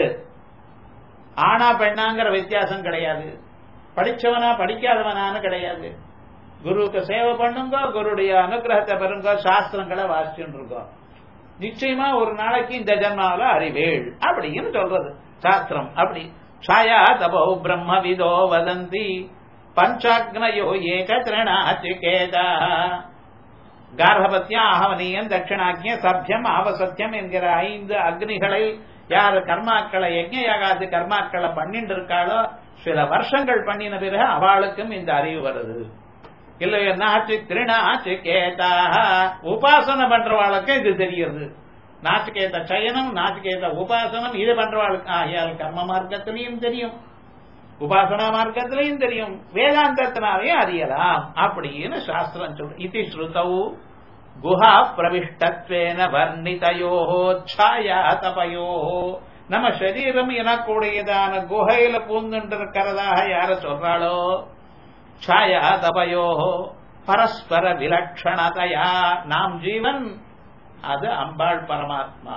[SPEAKER 1] ஆனா பெண்ணாங்கிற வித்தியாசம் கிடையாது படிச்சவனா படிக்காதவனான்னு கிடையாது குருவுக்கு சேவை பண்ணுங்க குருடைய அனுகிரகத்தை பெறுங்க சாஸ்திரங்களை வாசிச்சுட்டு இருக்கோம் நிச்சயமா ஒரு நாளைக்கு இந்த ஜன்மாவில அறிவேள் அப்படின்னு சொல்றது சாஸ்திரம் அப்படி சாயா தபோ பிரம்ம விதோ வதந்தி பஞ்சாக்னயோ ஏக திருணாச்சிகேதா கார்கபத்தியம் ஆகவனியம் தட்சிணாக்கிய சத்தியம் ஆவசத்தியம் என்கிற ஐந்து அக்னிகளை யார் கர்மாக்களை யஜ்ஞ யாகாது கர்மாக்களை பண்ணிட்டு இருக்காளோ சில வருஷங்கள் பண்ணின பிறகு அவளுக்கும் இந்த அறிவு வருது இல்லையோ நாச்சு திருநாச்சிகேதா உபாசனை பண்றவாளுக்கு இது தெரியுது நாச்சிகேத சயனம் நாச்சிகேத உபாசனம் இது பண்றவாளுக்கு ஆகியால் கர்ம மார்க்கத்திலையும் தெரியும் உபாசனா மார்க்கத்திலையும் தெரியும் வேதாந்தத்தினாலையும் அறியலாம் அப்படின்னு சாஸ்திரம் சொல்லு இது ஸ்ருதவு குஹா பிரவிஷ்டத்வேன வர்ணிதயோ சாயா தபயோ நம்ம சரீரம் எனக்கூடியதான குகையில பூந்துட்டு இருக்கிறதாக யார சொல்றாளோ ಛಾಯಾ தபயோ பரஸ்பர விலட்சணதையா நாம் ஜீவன் அது அம்பாள் பரமாத்மா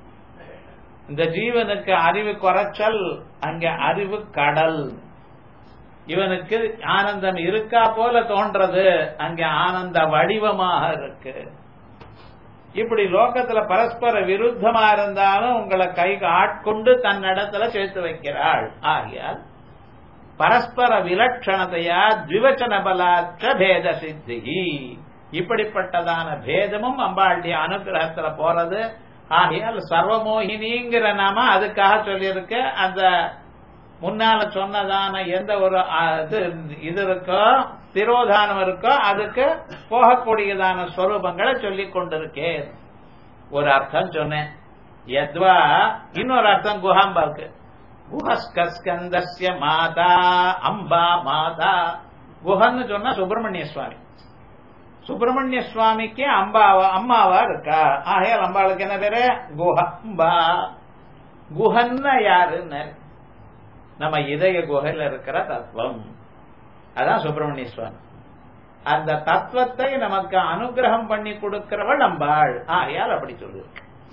[SPEAKER 1] இந்த ஜீவனுக்கு அறிவு குறைச்சல் அங்க அறிவு கடல் இவனுக்கு ஆனந்தம் இருக்கா போல தோன்றது அங்க ஆனந்த வடிவமாக இருக்கு இப்படி லோகத்துல பரஸ்பர விருத்தமா இருந்தாலும் உங்களை கைக்கு ஆட்கொண்டு தன்னிடத்துல சேர்த்து வைக்கிறாள் ஆகியால் பரஸ்பர விலட்சணத்தையா த்விவச்சன பலாச்ச பேத சித்தி இப்படிப்பட்டதான பேதமும் அம்பாளுடைய அனுகிரகத்துல போறது ஆகையால் சர்வமோகினிங்கிற நாம அதுக்காக சொல்லியிருக்க அந்த முன்னால சொன்னதான எந்த ஒரு இது இருக்கோ திரோதானம் இருக்கோ அதுக்கு போகக்கூடியதான ஸ்வரூபங்களை சொல்லிக் கொண்டிருக்கேன் ஒரு அர்த்தம் சொன்னேன் எத்வா இன்னொரு அர்த்தம் குஹாம்பாவுக்கு குஹஸ்கஸ்கந்தஸ்ய மாதா அம்பா மாதா குஹன்னு சொன்னா சுப்பிரமணிய சுவாமி சுப்பிரமணிய சுவாமிக்கு அம்பாவா அம்மாவா இருக்கா ஆகையால் அம்பாளுக்கு என்ன பேரு குஹம்பா குஹன்னா யாருன்னு நம்ம இதய குகையில இருக்கிற தத்துவம் அதான் சுப்பிரமணிய சுவாமி அந்த தத்துவத்தை நமக்கு அனுகிரகம் பண்ணி கொடுக்கிறவள் அம்பாள் ஆகையால் அப்படி சொல்லு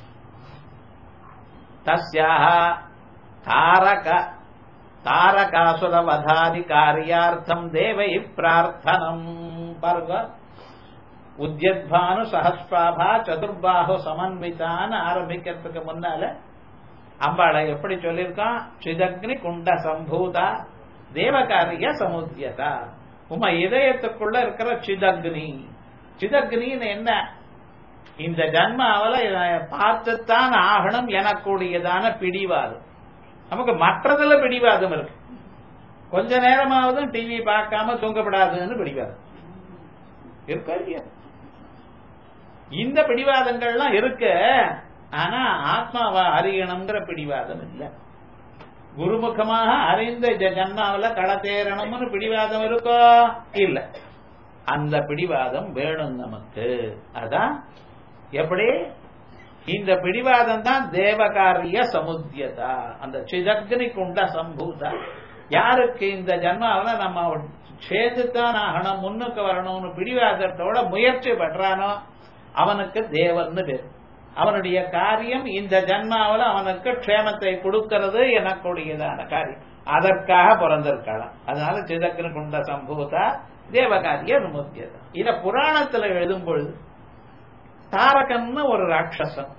[SPEAKER 1] தஸ்யாக தாரக தாரகாசுரவதாதி காரியார்த்தம் தேவை பிரார்த்தனம் பாருங்க உத்யத்பானு சஹஸ்ராபா சதுர்பாகு சமன்விதான்னு ஆரம்பிக்கிறதுக்கு முன்னால அம்பாளை எப்படி சொல்லியிருக்கான் சிதக்னி குண்ட சம்பூதா தேவகாரிய சமுத்தியதா உம இதயத்துக்குள்ள இருக்கிற சிதக்னி சிதக்னின்னு என்ன இந்த ஜன்மாவில பார்த்துத்தான் ஆகணும் எனக்கூடியதான பிடிவாதம் நமக்கு மற்றதுல பிடிவாதம் இருக்கு கொஞ்ச நேரமாவது டிவி பார்க்காம தூங்கப்படாதுன்னு பிடிவாதம் இருக்கா இல்லையா இந்த பிடிவாதங்கள்லாம் இருக்கு ஆனா ஆத்மாவை அறியணுங்கிற பிடிவாதம் இல்ல குருமுகமாக அறிந்த ஜன்மாவில களத்தேறணும்னு பிடிவாதம் இருக்கோ இல்ல அந்த பிடிவாதம் வேணும் நமக்கு அதான் எப்படி இந்த பிடிவாதம் தான் தேவகாரிய சமுத்தியதா அந்த சிதக்னி குண்ட சம்பூதா யாருக்கு இந்த ஜன்மாவில நம்ம சேர்ந்துதான் ஆகணும் முன்னுக்கு வரணும்னு பிடிவாதத்தோட முயற்சி பண்றானோ அவனுக்கு தேவன்னு பேர் அவனுடைய காரியம் இந்த ஜன்மாவில் அவனுக்கு க்ஷேமத்தை கொடுக்கிறது எனக்கூடியதான காரியம் அதற்காக பிறந்திருக்கலாம் அதனால சிதக்கன குண்ட சம்பூதா தேவகாரிய விமுத்தியதா இத புராணத்துல எழுதும் பொழுது தாரகன்னு ஒரு ராட்சசன்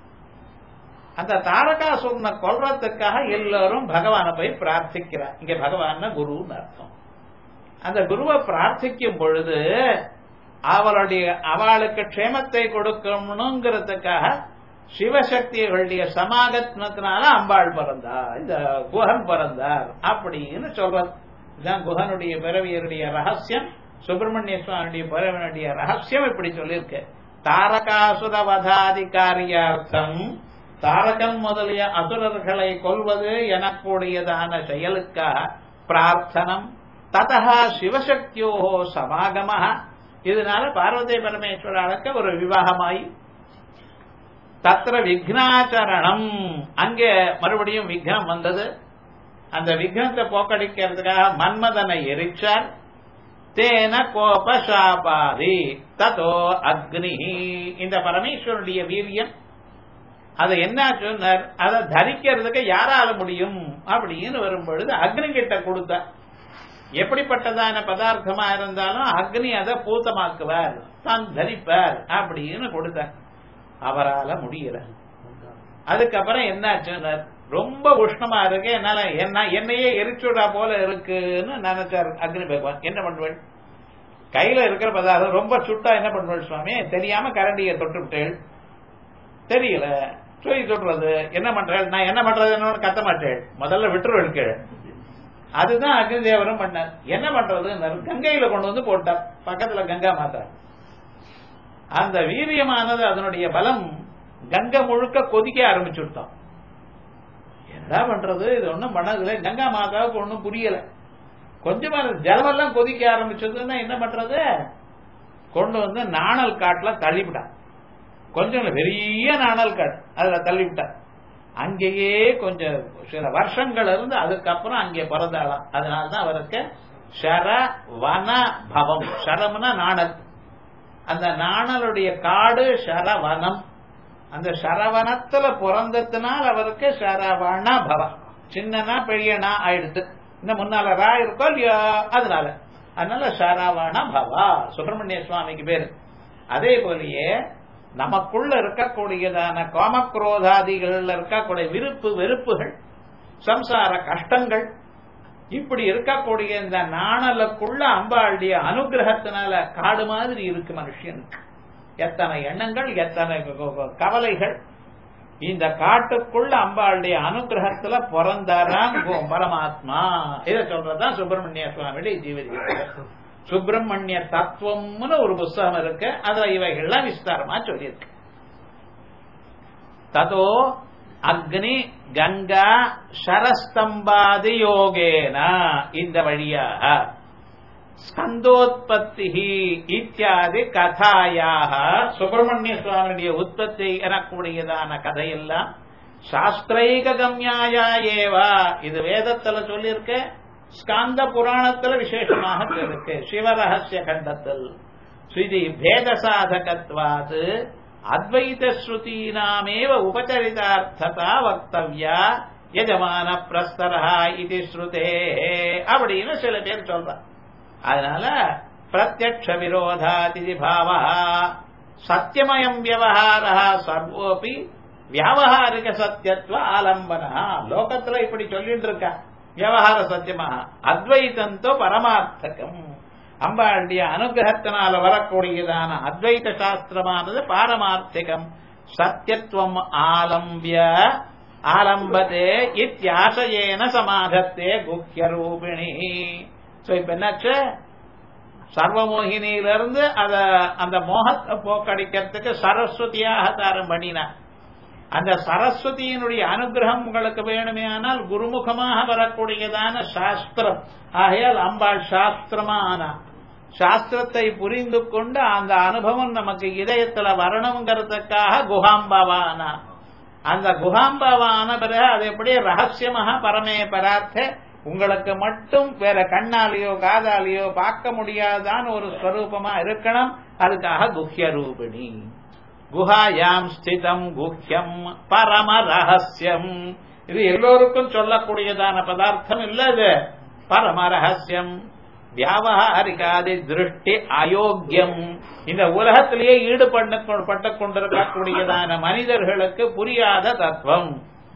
[SPEAKER 1] அந்த தாரகாசுரனை கொல்றதுக்காக எல்லாரும் பகவானை போய் பிரார்த்திக்கிறார் இங்க பகவான் குருன்னு அர்த்தம் அந்த குருவை பிரார்த்திக்கும் பொழுது அவளுடைய அவளுக்கு க்ஷேமத்தை கொடுக்கணுங்கிறதுக்காக சிவசக்திகளுடைய சமாகத்னத்தினால அம்பாள் பிறந்தா இந்த குஹன் பிறந்தார் அப்படின்னு சொல்றது இதுதான் குஹனுடைய பிறவியருடைய ரகசியம் சுப்பிரமணிய சுவாமியுடைய பிறவினுடைய ரகசியம் இப்படி சொல்லியிருக்கு தாரகாசுர வதாதிகாரியார்த்தம் தாரகன் முதலிய அசுரர்களை கொல்வது எனக்கூடியதான செயலுக்காக பிரார்த்தனம் ததா சிவசக்தியோ சமாகம இதனால பார்வதி பரமேஸ்வராளுக்கு ஒரு விவாகமாயி தத்திர விக்னாச்சரணம் அங்கே மறுபடியும் விக்னம் வந்தது அந்த விக்னத்தை போக்கடிக்கிறதுக்காக மன்மதனை எரிச்சார் தேன கோப சாபாதி ததோ அக்னி இந்த பரமேஸ்வருடைய வீரியம் அதை என்ன சொன்னார் அதை தரிக்கிறதுக்கு யாரால முடியும் அப்படின்னு வரும் பொழுது அக்னி கிட்ட கொடுத்த எப்படிப்பட்டதான பதார்த்தமா இருந்தாலும் அக்னி அதை பூத்தமாக்குவார் தான் தரிப்பார் அப்படின்னு கொடுத்தார் அவரால முடியல அதுக்கப்புறம் என்னாச்சு ரொம்ப உஷ்ணமா இருக்கு என்னால என்ன என்னையே எரிச்சுடா போல இருக்குன்னு நினைச்சார் அக்னி பகவான் என்ன பண்ணுவேன் கையில இருக்கிற பதார்த்தம் ரொம்ப சுட்டா என்ன பண்ணுவேன் சுவாமி தெரியாம கரண்டியை தொட்டு விட்டேள் தெரியல சொல்லி சொல்றது என்ன பண்றேன் நான் என்ன பண்றதுன்னு கத்த மாட்டேன் முதல்ல விட்டுருவேன் கீழே அதுதான் அக்னி தேவரும் பண்ணார் என்ன பண்றது கங்கையில கொண்டு வந்து போட்டார் பக்கத்துல கங்கா மாதா அந்த வீரியமானது அதனுடைய பலம் கங்கை முழுக்க கொதிக்க ஆரம்பிச்சுட்டோம் என்ன பண்றது இது ஒண்ணும் பண்ணதில்லை கங்கா மாதாவுக்கு ஒண்ணும் புரியல கொஞ்சமா ஜலமெல்லாம் கொதிக்க ஆரம்பிச்சதுன்னா என்ன பண்றது கொண்டு வந்து நாணல் காட்டுல தள்ளிவிட்டான் கொஞ்சம் பெரிய நாணல் காடு அதுல தள்ளிவிட்டார் அங்கேயே கொஞ்சம் சில வருஷங்கள் இருந்து அதுக்கப்புறம் அங்கே பிறந்தாளாம் அதனால்தான் அவருக்கு ஷர வன பவம் ஷரம்னா நாணல் அந்த நாணலுடைய காடு ஷரவனம் அந்த ஷரவனத்துல பிறந்ததுனால் அவருக்கு ஷரவண பவம் சின்னனா பெரியனா ஆயிடுத்து இன்னும் முன்னால ரா இருக்கோ இல்லையோ அதனால அதனால ஷரவண பவா சுப்பிரமணிய சுவாமிக்கு பேரு அதே போலயே நமக்குள்ள இருக்கக்கூடியதான காமக்ரோதாதிகள் இருக்கக்கூடிய விருப்பு வெறுப்புகள் சம்சார கஷ்டங்கள் இப்படி இருக்கக்கூடிய இந்த நாணலுக்குள்ள அம்பாளுடைய அனுகிரகத்தினால காடு மாதிரி இருக்கு மனுஷனுக்கு எத்தனை எண்ணங்கள் எத்தனை கவலைகள் இந்த காட்டுக்குள்ள அம்பாளுடைய அனுகிரகத்துல பிறந்தாராம் பரமாத்மா இதை சொல்றதுதான் சுப்பிரமணிய சுவாமியுடைய ஜீவதி சுப்பிரமணிய தத்துவம்னு ஒரு புஸ்தகம் இருக்கு அதுல இவைகள்லாம் விஸ்தாரமா சொல்லியிருக்கு ததோ அக்னி கங்கா சரஸ்தம்பாதி யோகேன இந்த வழியாக ஸ்கந்தோத்பத்தி இத்தியாதி கதாயாக சுப்பிரமணிய சுவாமியுடைய உற்பத்தி எனக்கூடியதான கதையெல்லாம் சாஸ்திரைக கம்யாயா ஏவா இது வேதத்துல சொல்லியிருக்க ஸ்காந்த புராணத்துல விசேஷமாக இருக்கு சிவரகசிய கண்டத்தில் ஸ்ருதி பேத சாதகத்வாது அத்வைத ஸ்ருதீனாமேவ உபச்சரிதார்த்ததா வக்தவ்யா யஜமான பிரஸ்தரா இது ஸ்ருதே அப்படின்னு சில பேர் சொல்றாங்க அதனால பிரத்யக்ஷ விரோதாதி பாவா சத்தியமயம் வியவஹார சர்வோபி வியாவகாரிக சத்தியத்துவ ஆலம்பனா லோகத்துல இப்படி சொல்லிட்டு இருக்கா வியவகார சத்தியமாக அத்வைதந்தோ பரமார்த்தகம் அம்பாளுடைய அனுகிரகத்தினால வரக்கூடியதான அத்வைத சாஸ்திரமானது பாரமார்த்திகம் சத்தியத்துவம் ஆலம்பிய ஆலம்பதே இத்தியாசையேன சமாதத்தே குக்கிய ரூபிணி சோ இப்ப என்னாச்சு சர்வமோகினியிலிருந்து அத அந்த மோகத்தை போக்கடிக்கிறதுக்கு சரஸ்வதியாக தாரம் பண்ணினார் அந்த சரஸ்வதியினுடைய அனுகிரகம் உங்களுக்கு வேணுமே ஆனால் குருமுகமாக வரக்கூடியதான சாஸ்திரம் ஆகையால் அம்பாள் சாஸ்திரமா ஆனா சாஸ்திரத்தை புரிந்து கொண்டு அந்த அனுபவம் நமக்கு இதயத்துல வரணுங்கிறதுக்காக குஹாம்பாவானா அந்த குஹாம்பாவான பிறகு அது எப்படி ரகசியமாக பரமே பரார்த்த உங்களுக்கு மட்டும் வேற கண்ணாலேயோ காதாலேயோ பார்க்க முடியாதான்னு ஒரு ஸ்வரூபமா இருக்கணும் அதுக்காக குஹ்ய ரூபிணி குஹாயாம் ஸ்திதம் குஹ்யம் பரம ரகசியம் இது எல்லோருக்கும் சொல்லக்கூடியதான பதார்த்தம் இல்ல இது பரம ரகசியம் வியாபகாரிகாதி திருஷ்டி அயோக்கியம் இந்த உலகத்திலேயே ஈடுபட்டு கொண்டிருக்கக்கூடியதான மனிதர்களுக்கு புரியாத தத்துவம்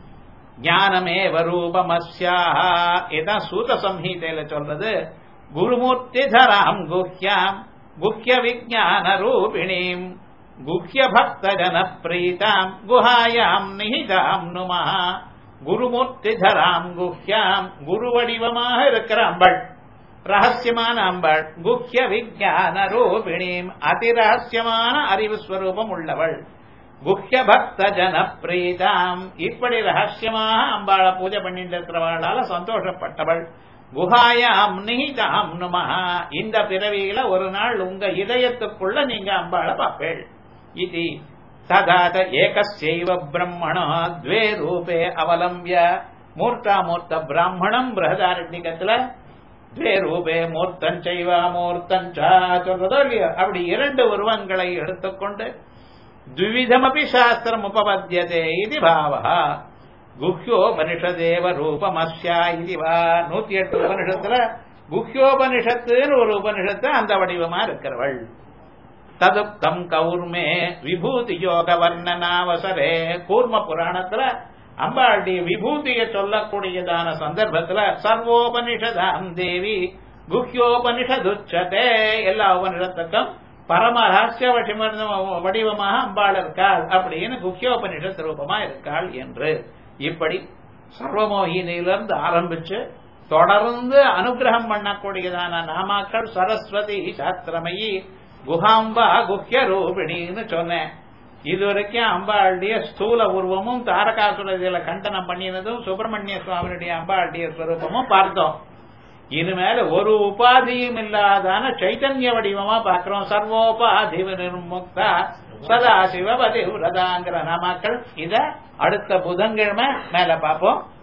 [SPEAKER 1] ஞானமே வரூபமஸ்யாக இதான் சூத சம்ஹீதையில சொல்றது குருமூர்த்தி தராம் குஹ்யாம் குஹ்ய விஜான ரூபிணீம் குஹ்ய பக்த ஜன பிரீதாம் குஹாயாம் நிஹிதாம் நுமா குருமூர்த்தி தராம் குஹ்யாம் குரு வடிவமாக இருக்கிற அம்பள் ரகசியமான அம்பாள் குஹ்ய விஜான ரூபிணீம் அதிரகசியமான அறிவு ஸ்வரூபம் உள்ளவள் குஹ்ய பக்த ஜன பிரீதாம் இப்படி ரகசியமாக அம்பாளை பூஜை பண்ணிட்டு இருக்கிறவளால சந்தோஷப்பட்டவள் குஹாயாம் நிஹிதாம் நுமஹா இந்த பிறவியில ஒரு நாள் உங்க இதயத்துக்குள்ள நீங்க அம்பாளை பார்ப்பேள் இது ததாத ஏகசைவ பிரம்மணோ द्वे ரூபே அவலம்பிய மூர்த்தாமூர்த்த பிராமணம் பிரகதாரண்யத்துல द्वे ரூபே மூர்த்தஞ்சைவ மூர்த்தஞ்சா சொல்றதோ இல்லையோ அப்படி இரண்டு உருவங்களை எடுத்துக்கொண்டு द्विविधमपि சாஸ்திரம் உபபத்தியதே இது பாவா குஹ்யோபனிஷதேவ ரூபமஸ்யா இது வா நூத்தி எட்டு உபனிஷத்துல குஹ்யோபனிஷத்துன்னு ஒரு உபனிஷத்து அந்த வடிவமா இருக்கிறவள் ததுப்தம் கௌர்மே விபூதி யோக வர்ணனாவசரே கூர்ம புராணத்துல அம்பாளுடைய விபூதியை சொல்லக்கூடியதான சந்தர்ப்பத்துல சர்வோபனிஷதாம் தேவி குஹ்யோபனிஷதுச்சதே எல்லா உபனிஷத்துக்கும் பரம ரகசிய வடிவமாக அம்பாள் இருக்காள் அப்படின்னு குஹ்யோபனிஷத் ரூபமா இருக்காள் என்று இப்படி சர்வமோகினியிலிருந்து ஆரம்பிச்சு தொடர்ந்து அனுகிரகம் பண்ணக்கூடியதான நாமாக்கள் சரஸ்வதி சாஸ்திரமயி குஹாம்பா குஹ்ய ரூபிணின்னு சொன்னேன் இதுவரைக்கும் அம்பாளுடைய ஸ்தூல உருவமும் தாரகாசுரதியில கண்டனம் பண்ணினதும் சுப்பிரமணிய சுவாமியுடைய அம்பாளுடைய ஸ்வரூபமும் பார்த்தோம் இனிமேல ஒரு உபாதியும் இல்லாதான சைத்தன்ய வடிவமா பார்க்கிறோம் சர்வோபாதி நிர்முக்தா சதா சிவபதி விரதாங்கிற நாமாக்கள் இத அடுத்த புதன்கிழமை மேல பார்ப்போம்